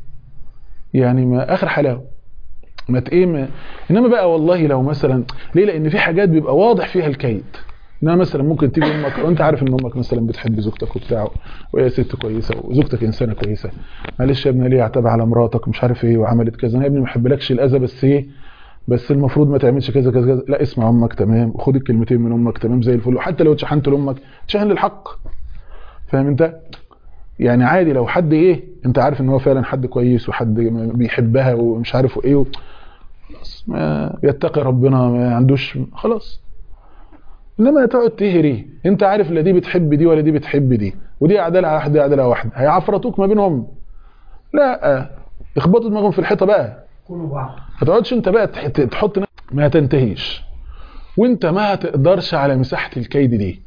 يعني ما اخر حلاوه ما تقيم انما بقى والله لو مثلا ليه لان في حاجات بيبقى واضح فيها الكيد انما مثلا ممكن تيجي امك وانت عارف ان امك مثلا بتحب زوجتك وبتاع وهي ست كويسه وزوجتك انسانه كويسه معلش يا ابني ليه اعتبى على مراتك مش عارف ايه وعملت كذا انا يا ابني ما بحبلكش الاذى بس ايه بس المفروض ما تعملش كذا كذا كذا لا اسمع امك تمام وخد الكلمتين من امك تمام زي الفل وحتى لو اتشحنت لامك تشحن للحق فاهم انت يعني عادي لو حد ايه انت عارف ان هو فعلا حد كويس وحد بيحبها ومش عارف ايه خلاص ما يتقي ربنا ما عندوش خلاص انما تقعد تهري انت عارف لا دي بتحب دي ولا دي بتحب دي ودي عدلها واحده دي عدلها واحده هيعفرطوك ما بينهم لا اخبطوا دماغهم في الحيطه بقى كلوا بعض ما تقعدش انت بقى تحط ما تنتهيش وانت ما هتقدرش على مساحه الكيد دي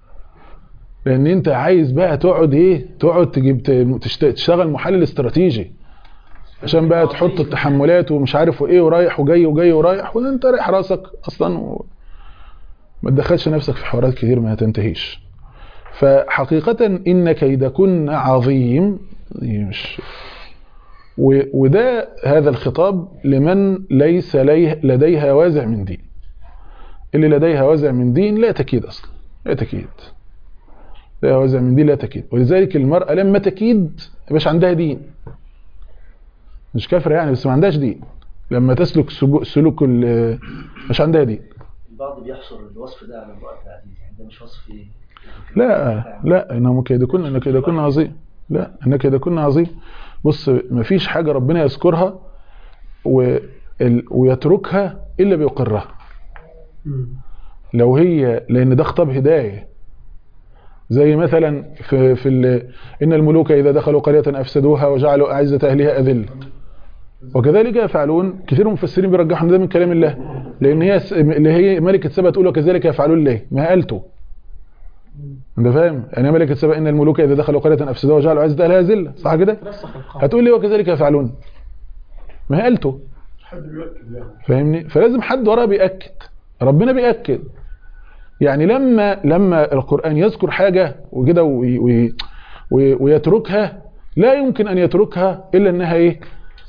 لان انت عايز بقى تقعد ايه تقعد تجيب تشتغل محلل استراتيجي عشان بقى تحط التحملات ومش عارف وايه ورايح وجاي وجاي ورايح وانت رايح راسك اصلا و... ما تدخلش نفسك في حوارات كتير ما تنتهيش فحقيقة ان كيدكن عظيم مش و... وده هذا الخطاب لمن ليس ليه لديها وازع من دين اللي لديها وازع من دين لا تكيد اصلا لا تكيد لا وازع من دين لا تكيد ولذلك المرأة لما تكيد يبقاش عندها دين مش كافره يعني بس ما عندهاش دين لما تسلك سلوك مش عندها دين البعض بيحصر الوصف ده على امرأة العزيز يعني ده مش وصف ايه لا لا انه كيدكن ان كيدكن عظيم لا ان كيدكن عظيم بص ما فيش حاجة ربنا يذكرها و... ويتركها الا بيقرها لو هي لان ده خطاب هدايه زي مثلا في في ان الملوك اذا دخلوا قريه افسدوها وجعلوا اعزه اهلها اذل وكذلك يفعلون كثير من المفسرين بيرجحوا ده من كلام الله لان هي اللي هي ملكه سبا تقول وكذلك يفعلون ليه ما قالته انت فاهم يعني ملكه سبا ان الملوك اذا دخلوا قريه افسدوها وجعلوا اعزه اهلها ذله صح كده هتقول لي وكذلك يفعلون ما قالته حد بيأكد يعني فاهمني فلازم حد وراه بيأكد ربنا بيأكد يعني لما لما القرآن يذكر حاجة وكده ويتركها لا يمكن أن يتركها إلا أنها إيه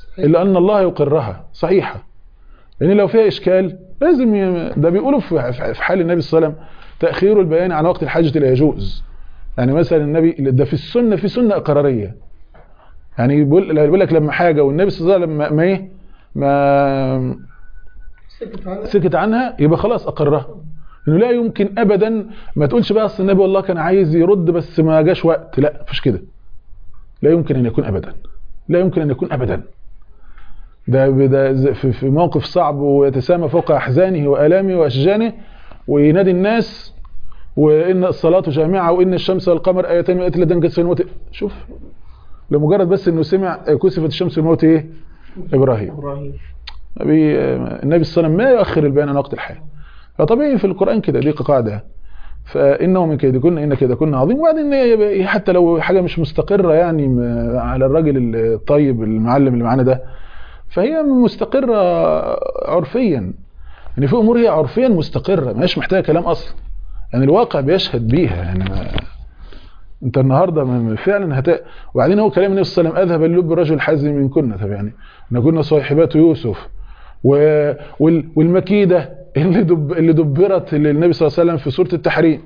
الا ان الله يقرها صحيحه لان لو فيها اشكال لازم ي... ده بيقولوا في في حال النبي صلى الله عليه وسلم تاخير البيان عن وقت الحاجه لا يجوز يعني مثلا النبي ده في السنه في سنه اقراريه يعني بيقول بيقول لك لما حاجه والنبي صلى الله عليه وسلم ما ما ايه ما سكت عنها سكت عنها يبقى خلاص اقرها انه لا يمكن ابدا ما تقولش بقى اصل النبي والله كان عايز يرد بس ما جاش وقت لا مفيش كده لا يمكن ان يكون ابدا لا يمكن ان يكون ابدا ده ده ز- في في موقف صعب ويتسامى فوق احزانه والامه واشجانه وينادي الناس وان الصلاه جامعه وان الشمس والقمر ايتان من ايات الله تنكسف الموت شوف لمجرد بس انه سمع كسفت الشمس الموت ايه ابراهيم ابراهيم النبي النبي صلى الله عليه وسلم ما يؤخر البيان عن وقت الحال فطبيعي في القرآن كده دي قاعدة فإنه من كيدكن إن كيدكن عظيم وبعدين هي حتى لو حاجة مش مستقرة يعني م- على الراجل الطيب المعلم اللي معانا ده فهي مستقرة عرفيا يعني في أمور هي عرفيا مستقرة مش محتاجة كلام أصلا يعني الواقع بيشهد بيها يعني ما انت النهارده ما- فعلا هت وبعدين هو كلام النبي صلى الله عليه وسلم اذهب اللب رجل حزم من كنا طب يعني ان كنا صاحبات يوسف و... وال... والمكيده اللي دب... اللي دبرت للنبي صلى الله عليه وسلم في سوره التحريم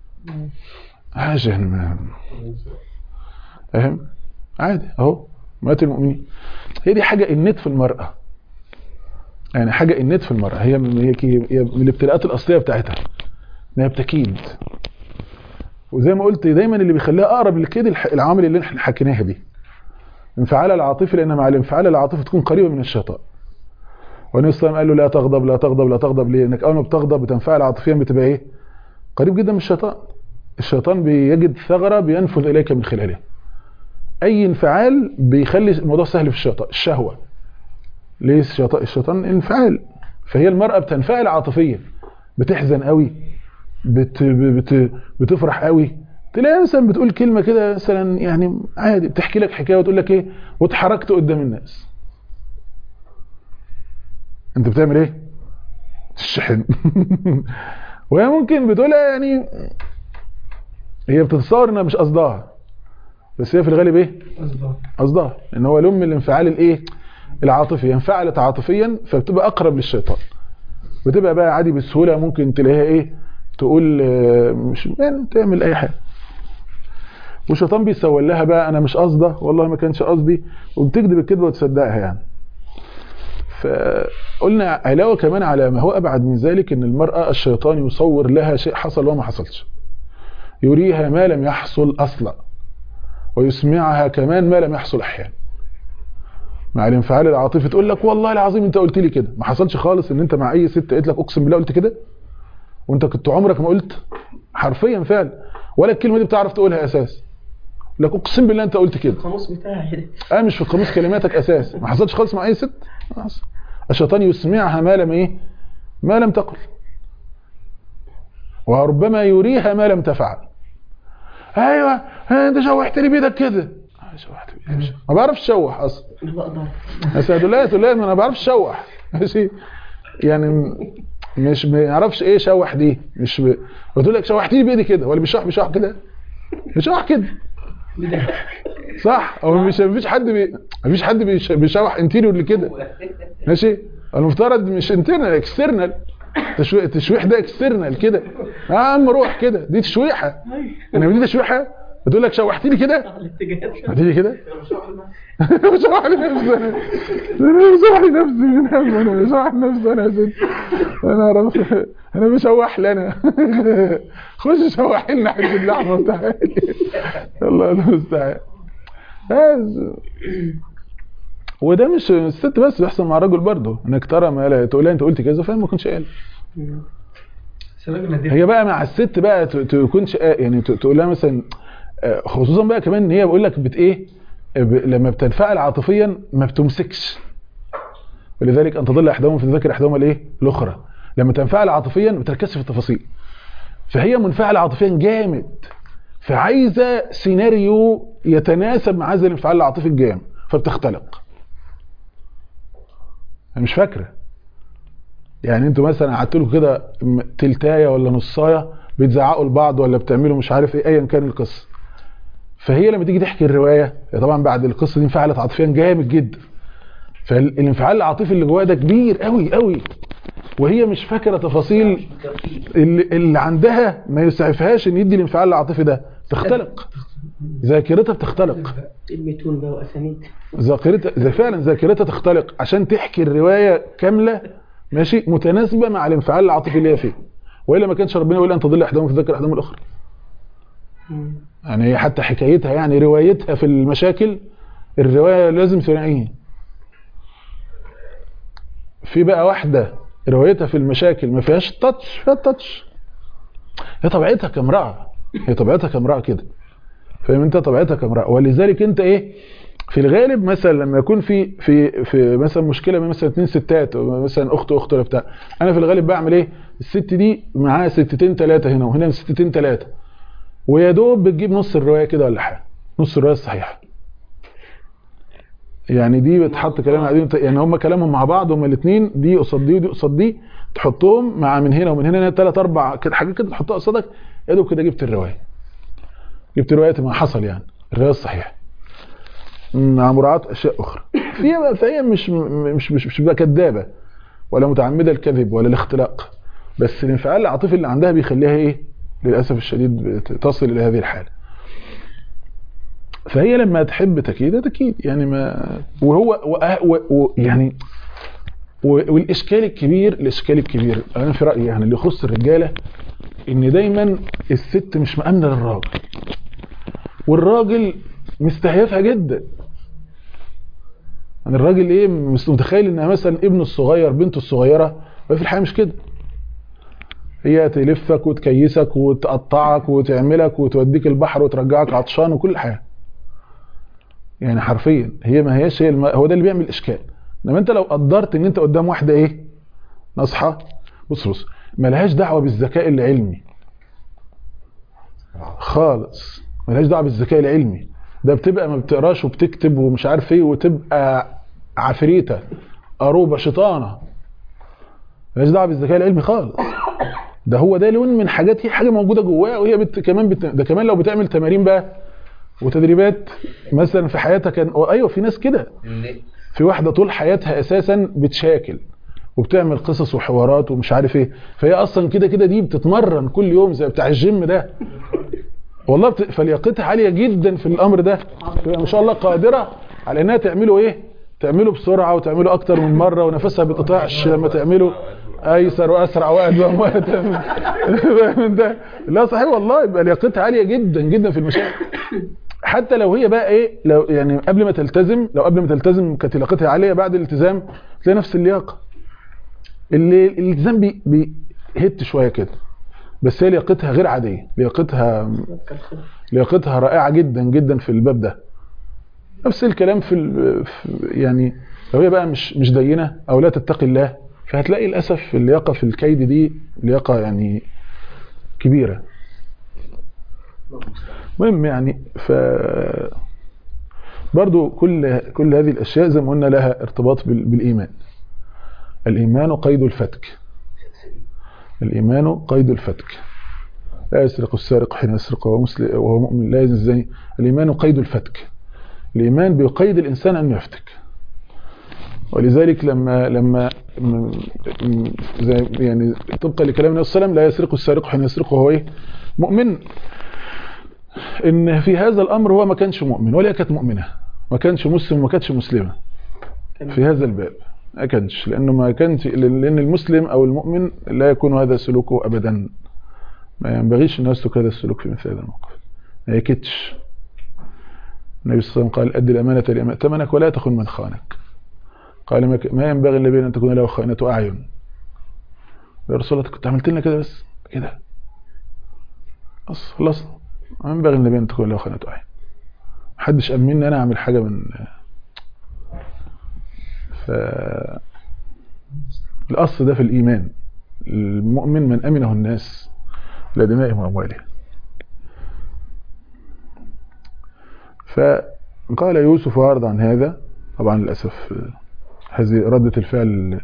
حاجه يعني ما- فاهم عادي اهو مات المؤمنين هي دي حاجه النت في المراه يعني حاجه النت في المراه هي من هي كي- هي من الابتلاءات الاصليه بتاعتها انها بتكيد وزي ما قلت دايما اللي بيخليها اقرب للكيد الح- العوامل اللي احنا حكيناها دي انفعال العاطفي لان مع الانفعال العاطفي تكون قريبه من الشيطان والنبي صلى الله عليه وسلم قال له لا تغضب لا تغضب لا تغضب ليه؟ انك اول ما بتغضب بتنفعل عاطفيا بتبقى ايه؟ قريب جدا من الشيطان الشيطان بيجد ثغره بينفذ اليك من خلالها اي انفعال بيخلي الموضوع سهل في الشيطان الشهوه ليه الشيطان الشيطان انفعال فهي المراه بتنفعل عاطفيا بتحزن قوي بت بت بتفرح قوي تلاقي مثلا بتقول كلمه كده مثلا يعني عادي بتحكي لك حكايه وتقول لك ايه واتحركت قدام الناس انت بتعمل ايه تشحن وهي ممكن بتقولها يعني هي بتتصور انها مش قصدها بس هي في الغالب ايه قصدها ان هو لم الانفعال الايه العاطفي انفعلت عاطفيا فبتبقى اقرب للشيطان بتبقى بقى عادي بسهوله ممكن تلاقيها ايه تقول آه، مش يعني تعمل اي حاجه والشيطان بيسول لها بقى انا مش قصده والله ما كانش قصدي وبتكذب الكذبه وتصدقها يعني فقلنا علاوه كمان على ما هو ابعد من ذلك ان المراه الشيطان يصور لها شيء حصل وما حصلش يريها ما لم يحصل اصلا ويسمعها كمان ما لم يحصل احيانا مع الانفعال العاطفي تقول لك والله العظيم انت قلت لي كده ما حصلش خالص ان انت مع اي ست قالت لك اقسم بالله قلت كده وانت كنت عمرك ما قلت حرفيا فعلا ولا الكلمه دي بتعرف تقولها اساس لك اقسم بالله انت قلت كده القاموس بتاعي اه مش في قاموس كلماتك اساس ما حصلش خالص مع اي ست ما حصل. الشيطان يسمعها ما لم ايه ما لم تقل وربما يريها ما لم تفعل ايوه ها انت شوحت لي بيدك كده آه، شوحت بيدك مش- ما بعرفش اشوح اصلا بقدر بس هتقول لها تقول لها ما انا ما بعرفش اشوح ماشي يعني م- مش ما يعرفش ايه شوح دي مش ب... بتقول لك شوحتيني بايدي كده ولا بيشوح بيشوح كده بيشوح كده صح او مش مفيش حد بي... مفيش حد بيش... بيشوح انتيريور لكده ماشي المفترض مش انترنال اكسترنال تشويح التشويح ده اكسترنال كده يا عم روح كده دي تشويحه انما دي تشويحه بتقول لك شوحتيني كده الاتجاهات هتيجي كده بشوح لنفسي انا انا بشوح لنفسي من هم انا بشوح لنفسي انا يا ست انا اعرف انا بشوح لنا خش شوح لنا حته اللحمه بتاعتي الله المستعان بس وده مش الست بس بيحصل مع الراجل برضه انك ترى ما لا تقول لها انت قلت كذا فاهم ما كنتش قال سبب هي بقى مع الست بقى ت- تكونش آه يعني ت- تقول لها مثلا آه، خصوصا بقى كمان ان هي بقول لك بت ايه آه، ب- لما بتنفعل عاطفيا ما بتمسكش ولذلك ان تضل احداهما في ذكر احداهما الايه الاخرى لما تنفعل عاطفيا بتركز في التفاصيل فهي منفعله عاطفيا جامد فعايزه سيناريو يتناسب مع هذا الانفعال العاطفي الجامد فبتختلق هي مش فاكره يعني انتوا مثلا قعدت لكم كده م- تلتايه ولا نصايه بتزعقوا لبعض ولا بتعملوا مش عارف ايه ايا كان القصه فهي لما تيجي تحكي الروايه هي طبعا بعد القصه دي انفعلت عاطفيا جامد جدا فالانفعال العاطفي اللي جواها ده كبير قوي قوي وهي مش فاكره تفاصيل اللي, اللي عندها ما يسعفهاش ان يدي الانفعال العاطفي ده تختلق ذاكرتها بتختلق الميتون بقى واسانيد ذاكرتها اذا فعلا ذاكرتها تختلق عشان تحكي الروايه كامله ماشي متناسبه مع الانفعال العاطفي اللي هي فيه والا ما كانش ربنا يقول ان تضل احدهم تذكر احدهم الاخرى يعني هي حتى حكايتها يعني روايتها في المشاكل الروايه لازم ثنائيه في بقى واحده روايتها في المشاكل ما فيهاش تاتش فيها تاتش هي طبيعتها كامراه هي طبيعتها كامراه كده فاهم انت طبيعتها كامراه ولذلك انت ايه في الغالب مثلا لما يكون في في في مثلا مشكله بين مثلا اثنين ستات أو مثلا اخت واخت ولا بتاع انا في الغالب بعمل ايه الست دي معاها ستتين ثلاثه هنا وهنا ستتين ثلاثه ويا دوب بتجيب نص الروايه كده ولا حاجه نص الروايه الصحيحه يعني دي بتحط كلام قاعدين يعني هم كلامهم مع بعض هم الاثنين دي قصاد دي ودي قصاد دي تحطهم مع من هنا ومن هنا ثلاث اربع كده حاجات كده تحطها قصادك يا دوب كده جبت الروايه جبت روايه ما حصل يعني الروايه الصحيحه مع مراعاه اشياء اخرى فهي فهي مش مش مش مش بقى كدابه ولا متعمده الكذب ولا الاختلاق بس الانفعال العاطفي اللي عندها بيخليها ايه للاسف الشديد تصل الى هذه الحاله فهي لما تحب تكيد تكيد يعني ما وهو و و و يعني و- والاشكال الكبير الاشكال الكبير انا في رايي يعني اللي يخص الرجاله ان دايما الست مش مامنه للراجل والراجل مستهيفها جدا يعني الراجل ايه مش متخيل ان مثلا ابنه الصغير بنته الصغيره وهي في الحقيقه مش كده هي تلفك وتكيسك وتقطعك وتعملك وتوديك البحر وترجعك عطشان وكل حاجه يعني حرفيا هي ما هياش هي الم... هو ده اللي بيعمل اشكال انما انت لو قدرت ان انت قدام واحده ايه ناصحه بص بص ملهاش دعوه بالذكاء العلمي خالص ملهاش دعوه بالذكاء العلمي ده بتبقى ما بتقراش وبتكتب ومش عارف ايه وتبقى عفريته قروبه شيطانه ملهاش دعوه بالذكاء العلمي خالص ده هو ده لون من حاجات هي حاجه موجوده جواها وهي بت... كمان بت... ده كمان لو بتعمل تمارين بقى وتدريبات مثلا في حياتها كان ايوه في ناس كده في واحده طول حياتها اساسا بتشاكل وبتعمل قصص وحوارات ومش عارف ايه فهي اصلا كده كده دي بتتمرن كل يوم زي بتاع الجيم ده والله بت... فلياقتها عاليه جدا في الامر ده تبقى ما شاء الله قادره على انها تعمله ايه تعمله بسرعه وتعمله اكتر من مره ونفسها ما بتقطعش لما تعمله ايسر واسرع وادوم واتم من ده لا صحيح والله يبقى لياقتها عاليه جدا جدا في المشاكل حتى لو هي بقى ايه لو يعني قبل ما تلتزم لو قبل ما تلتزم كانت لياقتها عاليه بعد الالتزام تلاقي نفس اللياقه اللي الالتزام بي بيهت شويه كده بس هي لياقتها غير عاديه لياقتها لياقتها رائعه جدا جدا في الباب ده نفس الكلام في, ال- في يعني لو هي بقى مش مش دينه او لا تتقي الله فهتلاقي للاسف اللياقه في الكيد دي لياقه يعني كبيره المهم يعني ف برضو كل كل هذه الاشياء زي ما قلنا لها ارتباط بال- بالايمان الايمان قيد الفتك الايمان قيد الفتك لا يسرق السارق حين يسرق وهو مسلم وهو مؤمن لا يزني الزاني الايمان قيد الفتك الايمان بيقيد الانسان ان يفتك ولذلك لما لما م- م- زي يعني طبقا لكلام النبي صلى الله عليه وسلم لا يسرق السارق حين يسرق وهو ايه مؤمن ان في هذا الامر هو ما كانش مؤمن ولا كانت مؤمنه ما كانش مسلم وما كانتش مسلمه في هذا الباب ما كانش لانه ما كانش لان المسلم او المؤمن لا يكون هذا سلوكه ابدا ما ينبغيش ان يسلك هذا السلوك في مثل هذا الموقف ما يكتش النبي صلى الله عليه وسلم قال ادي الامانه لمن ائتمنك ولا تخن من خانك قال ما ك- ما ينبغي للنبي ان تكون له خائنه اعين يا رسول الله كنت عملت لنا كده بس كده بس خلصنا ما ينبغي للنبي ان تكون له خائنه اعين محدش امني انا اعمل حاجه من ف الاصل ده في الايمان المؤمن من امنه الناس لدمائهم واموالهم فقال يوسف وأعرض عن هذا طبعا للأسف هذه ردة الفعل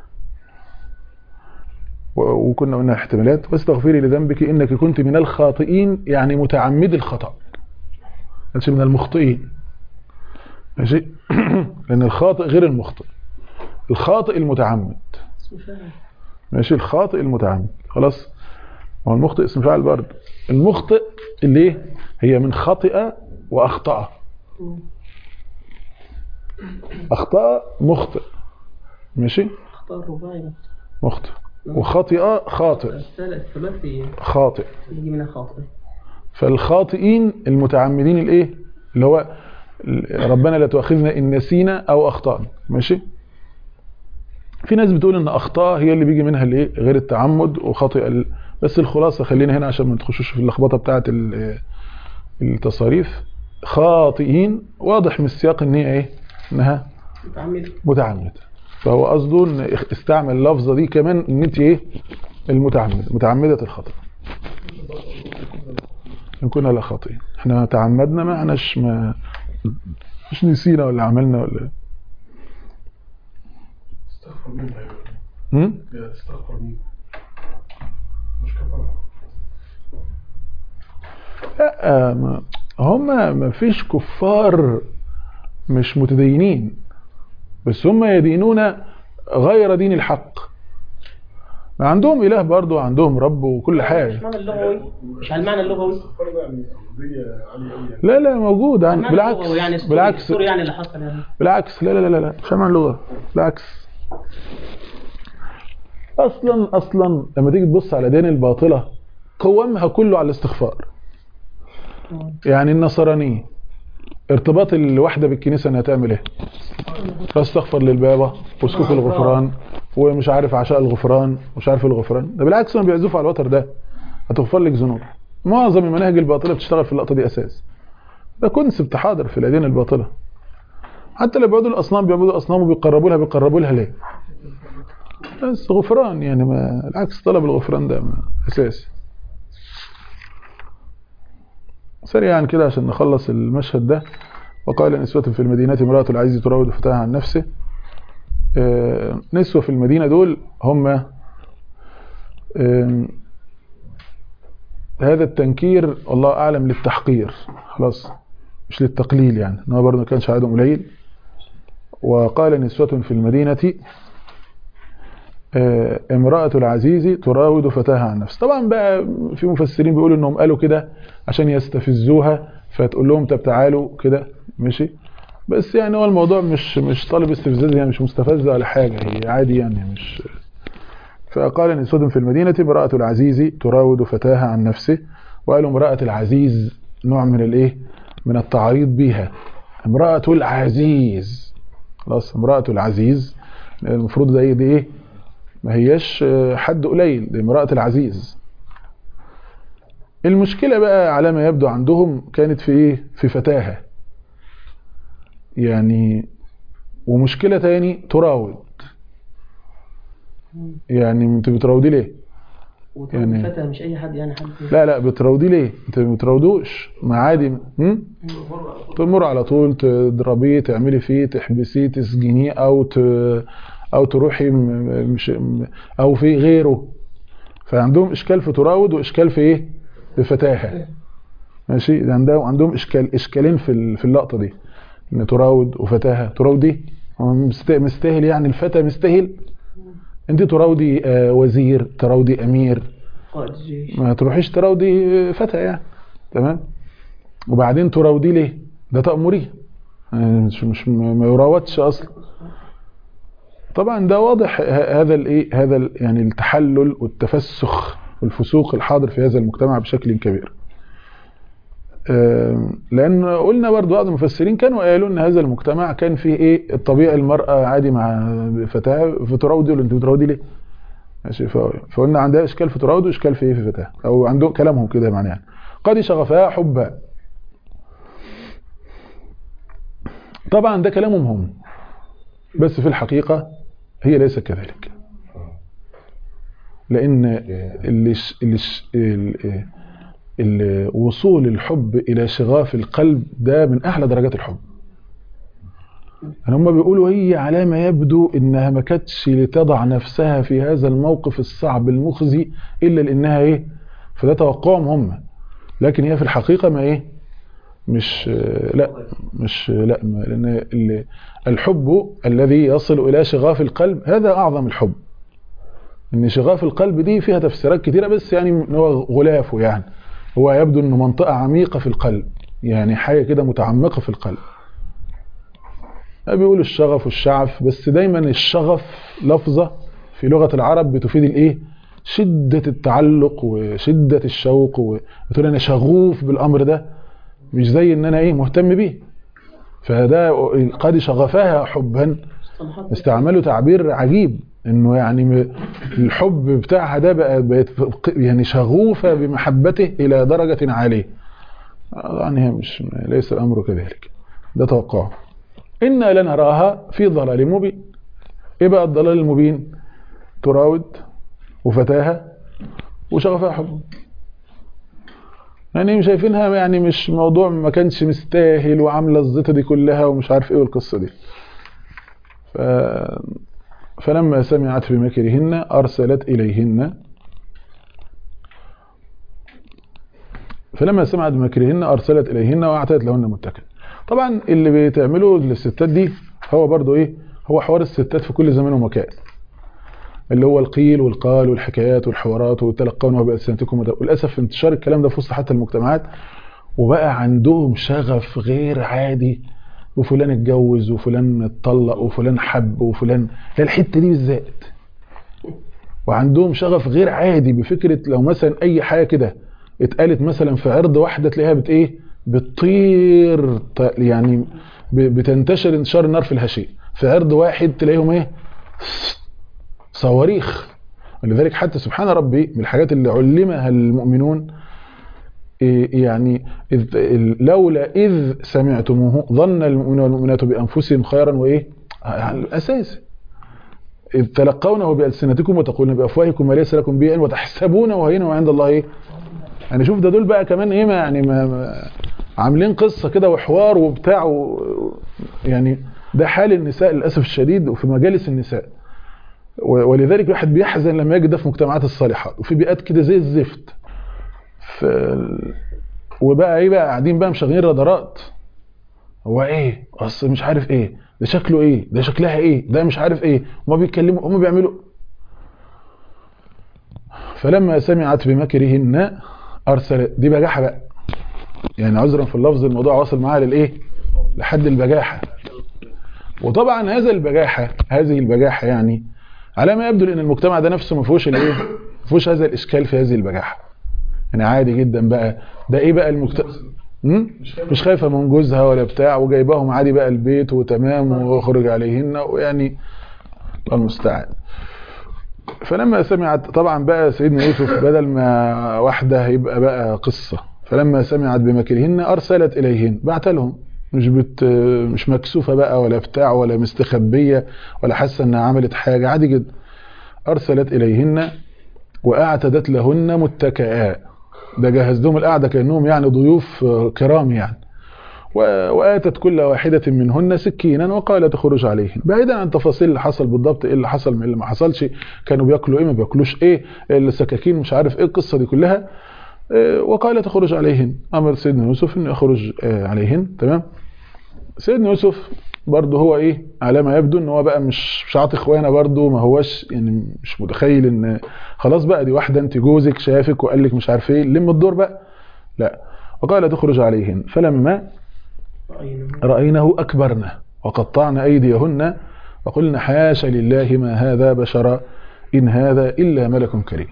و- وكنا قلنا احتمالات واستغفري لذنبك إنك كنت من الخاطئين يعني متعمد الخطأ مش من المخطئين ماشي لان الخاطئ غير المخطئ الخاطئ المتعمد اسمه فاهم ماشي الخاطئ المتعمد خلاص هو المخطئ اسم فاعل برضه المخطئ اللي إيه؟ هي من خطئ واخطأ اخطأ مخطئ ماشي اختار رباعي مخطئ وخطئ خاطئ الثالث الثلاثي خاطئ يجي منها خاطئ فالخاطئين المتعمدين الايه اللي هو ربنا لا تؤاخذنا ان نسينا او اخطانا ماشي في ناس بتقول ان اخطاء هي اللي بيجي منها الايه غير التعمد وخطئ ال... بس الخلاصه خلينا هنا عشان ما تخشوش في اللخبطه بتاعه ال- التصاريف خاطئين واضح من السياق ان هي ايه انها متعمد متعمد فهو قصده ان استعمل اللفظه دي كمان ان انت ايه المتعمد متعمده الخطا ان كنا لا خاطئين احنا تعمدنا ما احناش ما مش نسينا ولا عملنا ولا استغفر مين ده يقول هم؟ يا استغفر مين مش كفارة لا ما هم ما فيش كفار مش متدينين بس هم يدينون غير دين الحق ما عندهم اله برضو عندهم رب وكل مش حاجه معنى اللغوي مش على المعنى اللغوي استغفر ده يعني قضية عالية أوي يعني لا لا موجود عن المعنى بالعكس اللغوي يعني السوري- بالعكس السوري يعني اللي حصل يعني بالعكس لا لا لا لا مش عن اللغه بالعكس اصلا اصلا لما تيجي تبص على دين الباطله قوامها كله على الاستغفار يعني النصرانيه ارتباط الواحده بالكنيسه انها تعمل ايه تستغفر للبابا وسكوك الغفران ومش عارف عشاء الغفران ومش عارف الغفران ده بالعكس هم بيعزفوا على الوتر ده هتغفر لك ذنوب معظم المناهج الباطله بتشتغل في اللقطه دي اساس ده كونسبت حاضر في الاديان الباطله حتى اللي بيعبدوا الاصنام بيعبدوا الاصنام وبيقربوا لها بيقربوا لها ليه بس غفران يعني ما العكس طلب الغفران ده ما اساسي سريعا كده عشان نخلص المشهد ده وقال نسوة في المدينة امرأة العزيز تراود فتاها عن نفسه آه، نسوة في المدينة دول هم آم، هذا التنكير والله أعلم للتحقير خلاص مش للتقليل يعني إن هو برضه ما كانش عددهم قليل وقال نسوة في المدينة آه، امرأة العزيز تراود فتاها عن نفسه طبعا بقى في مفسرين بيقولوا انهم قالوا كده عشان يستفزوها فتقول لهم طب تعالوا كده ماشي بس يعني هو الموضوع مش مش طالب استفزاز يعني مش مستفزة ولا حاجة هي عادي يعني مش فقال نسوة في المدينة امرأة العزيز تراود فتاها عن نفسه وقالوا امرأة العزيز نوع من الايه من التعريض بها امرأة العزيز خلاص امرأة العزيز المفروض ده دي ايه ما هياش آه، حد قليل دي امرأة العزيز المشكلة بقى على ما يبدو عندهم كانت في ايه في فتاها يعني ومشكلة تاني تراود يعني انت بتراودي ليه وطبعا يعني- فتى مش اي حد يعني حد لا لا بتراودي ليه انت ما بتراودوش ما عادي هم؟ تمر على طول تضربيه تعملي فيه تحبسيه تسجنيه او ت... او تروحي م- مش م- او في غيره فعندهم اشكال في تراود واشكال في ايه في فتاها ماشي ده عندهم عندهم اشكال اشكالين في ال- في اللقطه دي ان تراود وفتاها تراودي هو مست- مستاهل يعني الفتى مستاهل انت تراودي آه، وزير تراودي امير قائد الجيش ما تروحيش تراودي فتى يعني تمام وبعدين تراودي ليه ده تأمريه يعني مش مش ما ما يراودش اصلا طبعا ده واضح ه- هذا الايه هذا ال- يعني التحلل والتفسخ والفسوق الحاضر في هذا المجتمع بشكل كبير آم، لان قلنا برضو بعض المفسرين كانوا قالوا ان هذا المجتمع كان فيه ايه الطبيعي المرأة عادي مع فتاة فتراودي ولا انت بتراودي ليه ماشي ف- فقلنا عندها اشكال في تراود واشكال في ايه في فتاه او عندهم كلامهم كده معناه يعني. قد شغفها حبا طبعا ده كلامهم هم بس في الحقيقة هي ليست كذلك لان اللي ش... اللي ش... ال... ال... وصول الحب الى شغاف القلب ده من اعلى درجات الحب يعني هم بيقولوا هي على ما يبدو انها ما كانتش لتضع نفسها في هذا الموقف الصعب المخزي الا لانها ايه فده توقعهم هم لكن هي في الحقيقه ما ايه مش لا مش لا ما- لان ال- الحب الذي يصل الى شغاف القلب هذا اعظم الحب ان شغاف القلب دي فيها تفسيرات كتيره بس يعني إن هو غلافه يعني هو يبدو انه منطقه عميقه في القلب يعني حاجه كده متعمقه في القلب بيقولوا الشغف والشعف بس دايما الشغف لفظه في لغه العرب بتفيد الايه شده التعلق وشده الشوق وبتقول انا شغوف بالامر ده مش زي ان انا ايه مهتم بيه فده قد شغفها حبا استعملوا تعبير عجيب انه يعني م- الحب بتاعها ده بقى بقت يعني شغوفه بمحبته الى درجه عاليه يعني هي مش ليس الامر كذلك ده توقعه انا لنراها في ضلال مبين ايه بقى الضلال المبين تراود وفتاها وشغفها حب يعني شايفينها يعني مش موضوع ما كانش مستاهل وعامله الزيطه دي كلها ومش عارف ايه والقصه دي ف... فلما سمعت بمكرهن ارسلت اليهن فلما سمعت بمكرهن ارسلت اليهن واعتدت لهن متكئا طبعا اللي بتعمله للستات دي هو برضو ايه هو حوار الستات في كل زمان ومكان اللي هو القيل والقال والحكايات والحوارات وتلقونه بألسنتكم وده- وللاسف انتشار الكلام ده في وسط حتى المجتمعات وبقى عندهم شغف غير عادي وفلان اتجوز وفلان اتطلق وفلان حب وفلان لا الحته دي بالذات وعندهم شغف غير عادي بفكره لو مثلا اي حاجه كده اتقالت مثلا في عرض واحده تلاقيها بت ايه بتطير ط- يعني ب- بتنتشر انتشار النار في الهشيم في عرض واحد تلاقيهم ايه صواريخ ولذلك حتى سبحان ربي من الحاجات اللي علمها المؤمنون إيه يعني إذ لولا إذ سمعتموه ظن المؤمنون والمؤمنات بأنفسهم خيرا وإيه يعني الأساس إذ تلقونه بألسنتكم وتقولون بأفواهكم ما ليس لكم به علم وتحسبونه هينا وعند الله إيه يعني شوف ده دول بقى كمان إيه ما يعني ما ما عاملين قصة كده وحوار وبتاع و يعني ده حال النساء للأسف الشديد وفي مجالس النساء و- ولذلك الواحد بيحزن لما يجد ده في مجتمعات الصالحات وفي بيئات كده زي الزفت ف... وبقى ايه بقى قاعدين بقى مشغلين رادارات هو ايه اصل مش عارف ايه ده شكله ايه ده شكلها ايه ده مش عارف ايه هما بيتكلموا هما بيعملوا فلما سمعت بمكرهن ارسلت دي بجاحه بقى يعني عذرا في اللفظ الموضوع واصل معاها للايه لحد البجاحه وطبعا هذا البجاحه هذه البجاحه يعني على ما يبدو ان المجتمع ده نفسه ما فيهوش الايه ما فيهوش هذا الاشكال في هذه البجاحه يعني عادي جدا بقى ده ايه بقى المجتمع مش خايفه من جوزها ولا بتاع وجايباهم عادي بقى البيت وتمام واخرج عليهن ويعني الله المستعان فلما سمعت طبعا بقى سيدنا يوسف بدل ما واحده هيبقى بقى قصه فلما سمعت بمكرهن ارسلت اليهن بعت لهم مش بت مش مكسوفه بقى ولا بتاع ولا مستخبيه ولا حاسه انها عملت حاجه عادي جدا ارسلت اليهن واعتدت لهن متكئا ده جهز لهم القعده كانهم يعني ضيوف آه، كرام يعني و- واتت كل واحده منهن سكينا وقالت اخرج عليهن بعيدا عن تفاصيل اللي حصل بالضبط ايه اللي حصل من اللي ما حصلش كانوا بياكلوا ايه ما بياكلوش ايه السكاكين مش عارف ايه القصه دي كلها آه، وقالت اخرج عليهن امر سيدنا يوسف انه يخرج آه، عليهن تمام سيدنا يوسف برضه هو ايه على ما يبدو ان هو بقى مش مش عاطي اخوانا برضه ما هوش يعني مش متخيل ان خلاص بقى دي واحده انت جوزك شافك وقال لك مش عارف ايه لم الدور بقى لا وقال تخرج عليهن فلما رأينه أكبرنا وقطعن أيديهن وقلنا حاشا لله ما هذا بشرا إن هذا إلا ملك كريم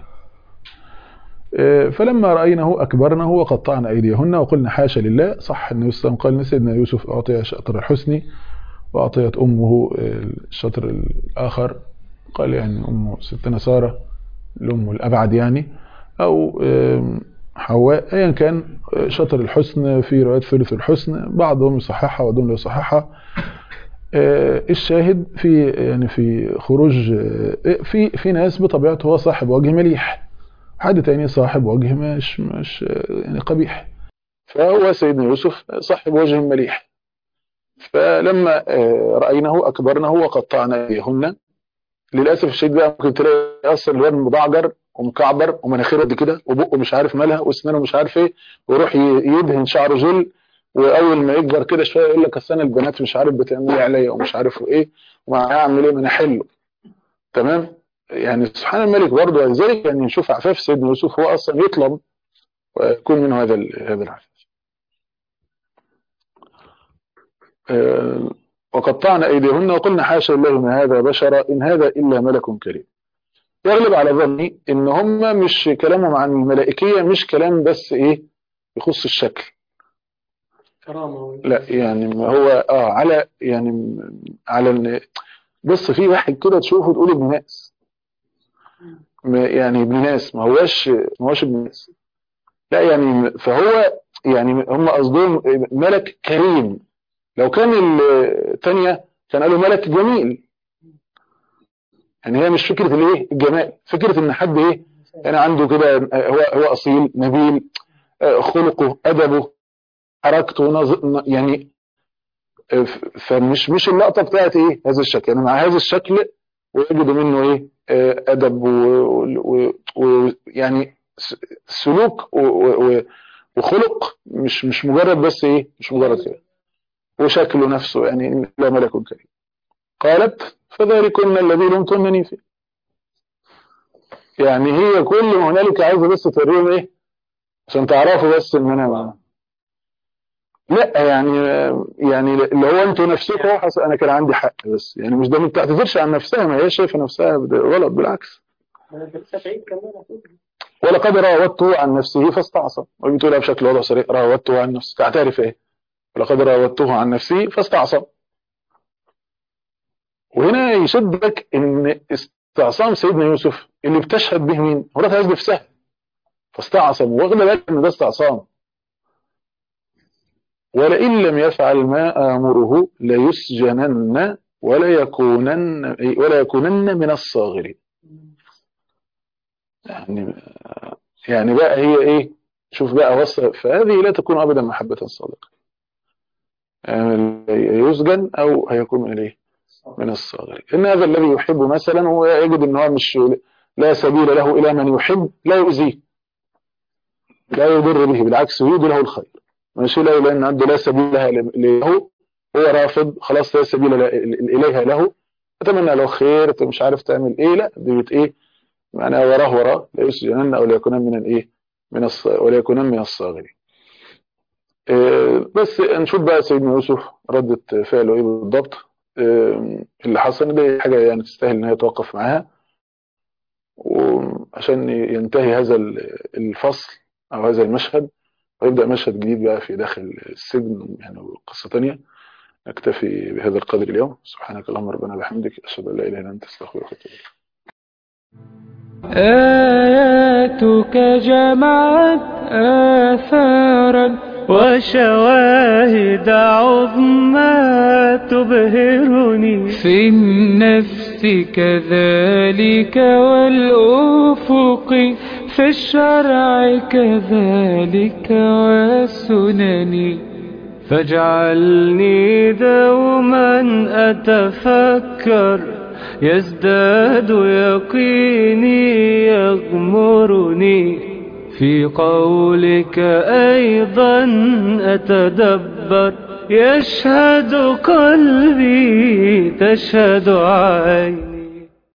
آه، فلما رأينه أكبرنه وقطعن أيديهن وقلنا حاشا لله صح النبي صلى الله عليه وسلم قال سيدنا يوسف أعطي شطر الحسن وأعطيت أمه آه، الشطر الآخر قال يعني أمه ستنا سارة الأم الأبعد يعني أو آم، حواء أيا كان آه، شطر الحسن في رواية ثلث الحسن بعضهم يصححها وبعضهم لا يصححها آه، الشاهد في يعني في خروج آه، في في ناس بطبيعته هو صاحب وجه مليح حد تاني صاحب وجه مش مش آه، يعني قبيح فهو سيدنا يوسف صاحب وجه مليح فلما آه، رأينه أكبرنه وقطعنا أيديهن للأسف الشديد بقى ممكن تلاقي أصلا الواد مضعجر ومكعبر ومناخيره قد كده وبقه مش عارف مالها واسنانه مش عارف ايه ويروح ي- يدهن شعره جل واول ما يكبر كده شويه يقول لك اصل انا البنات مش عارف بتعمل ايه عليا ومش عارف ايه وهعمل ايه ما انا حله تمام يعني سبحان الملك برضه ولذلك يعني نشوف عفاف سيدنا يوسف هو اصلا يطلب ويكون منه هذا ال- هذا العفاف آه، وقطعنا ايديهن وقلنا حاشا لله ما هذا بشرا ان هذا الا ملك كريم يغلب على ظني ان هم مش كلامهم عن الملائكيه مش كلام بس ايه يخص الشكل كرامة لا يعني هو اه على يعني م- على ان بص في واحد كده تشوفه تقول ابن ناس م- يعني ابن ناس ما هوش ما هوش ابن ناس لا يعني فهو يعني هم قصدهم ملك كريم لو كان الثانيه كان قالوا ملك جميل يعني هي مش فكره الايه الجمال فكره ان حد ايه يعني عنده كده هو هو اصيل نبيل آه، خلقه ادبه حركته نظ... يعني آه، ف- فمش مش اللقطه بتاعت ايه هذا الشكل يعني مع هذا الشكل ويجد منه ايه آه، ادب ويعني و... و... يعني س- سلوك و... و... و- وخلق مش مش مجرد بس ايه مش مجرد كده وشكله نفسه يعني لا ملك كريم قالت فذلكن الذي لمتنني فيه يعني هي كل ما هنالك عايزه بس توريهم ايه عشان تعرفوا بس ان انا ما لا يعني يعني اللي هو انتوا نفسكم حس... انا كان عندي حق بس يعني مش ده ما بتعتذرش عن نفسها ما هي شايفه نفسها بد- غلط بالعكس لسه بعيد كمان أقول. ولقد راودته عن نفسه فاستعصم وبتقولها بشكل واضح صريح راودته عن نفسه تعترف ايه ولقد راودته عن نفسه فاستعصم وهنا يشدك ان استعصام سيدنا يوسف اللي بتشهد به مين مرات عايز نفسها فاستعصم واخد بالك ان ده استعصام ولئن لم يفعل ما آمره ليسجنن ولا يكونن ولا يكونن من الصاغرين يعني يعني بقى هي ايه شوف بقى وصف فهذه لا تكون ابدا محبة صادقة يعني يسجن او هيكون من الايه من الصاغرين ان هذا الذي يحب مثلا هو يجد ان هو مش لا سبيل له الى من يحب لا يؤذيه لا يضر به بالعكس يريد له الخير ماشي له لان عنده لا سبيل لها له هو رافض خلاص لا سبيل ل- اليها له اتمنى له خير انت مش عارف تعمل ايه لا دي بت ايه معناها وراه وراه لا يسجنن او ليكونن من الايه من الص... ولا يكونن من الصاغرين إيه، بس نشوف بقى سيدنا يوسف ردة فعله ايه بالضبط إيه، اللي حصل دي حاجة يعني تستاهل ان هي توقف معاها وعشان ينتهي هذا ال- الفصل او هذا المشهد ويبدأ مشهد جديد بقى في داخل السجن يعني قصة تانية نكتفي بهذا القدر اليوم سبحانك اللهم ربنا وبحمدك أشهد أن لا إله إلا أنت أستغفرك وأتوب إليك آياتك جمعت آثارا وشواهد عظمى تبهرني في النفس كذلك والأفق في الشرع كذلك والسنن فاجعلني دوما أتفكر يزداد يقيني يغمرني في قولك أيضا أتدبر يشهد قلبي تشهد عيني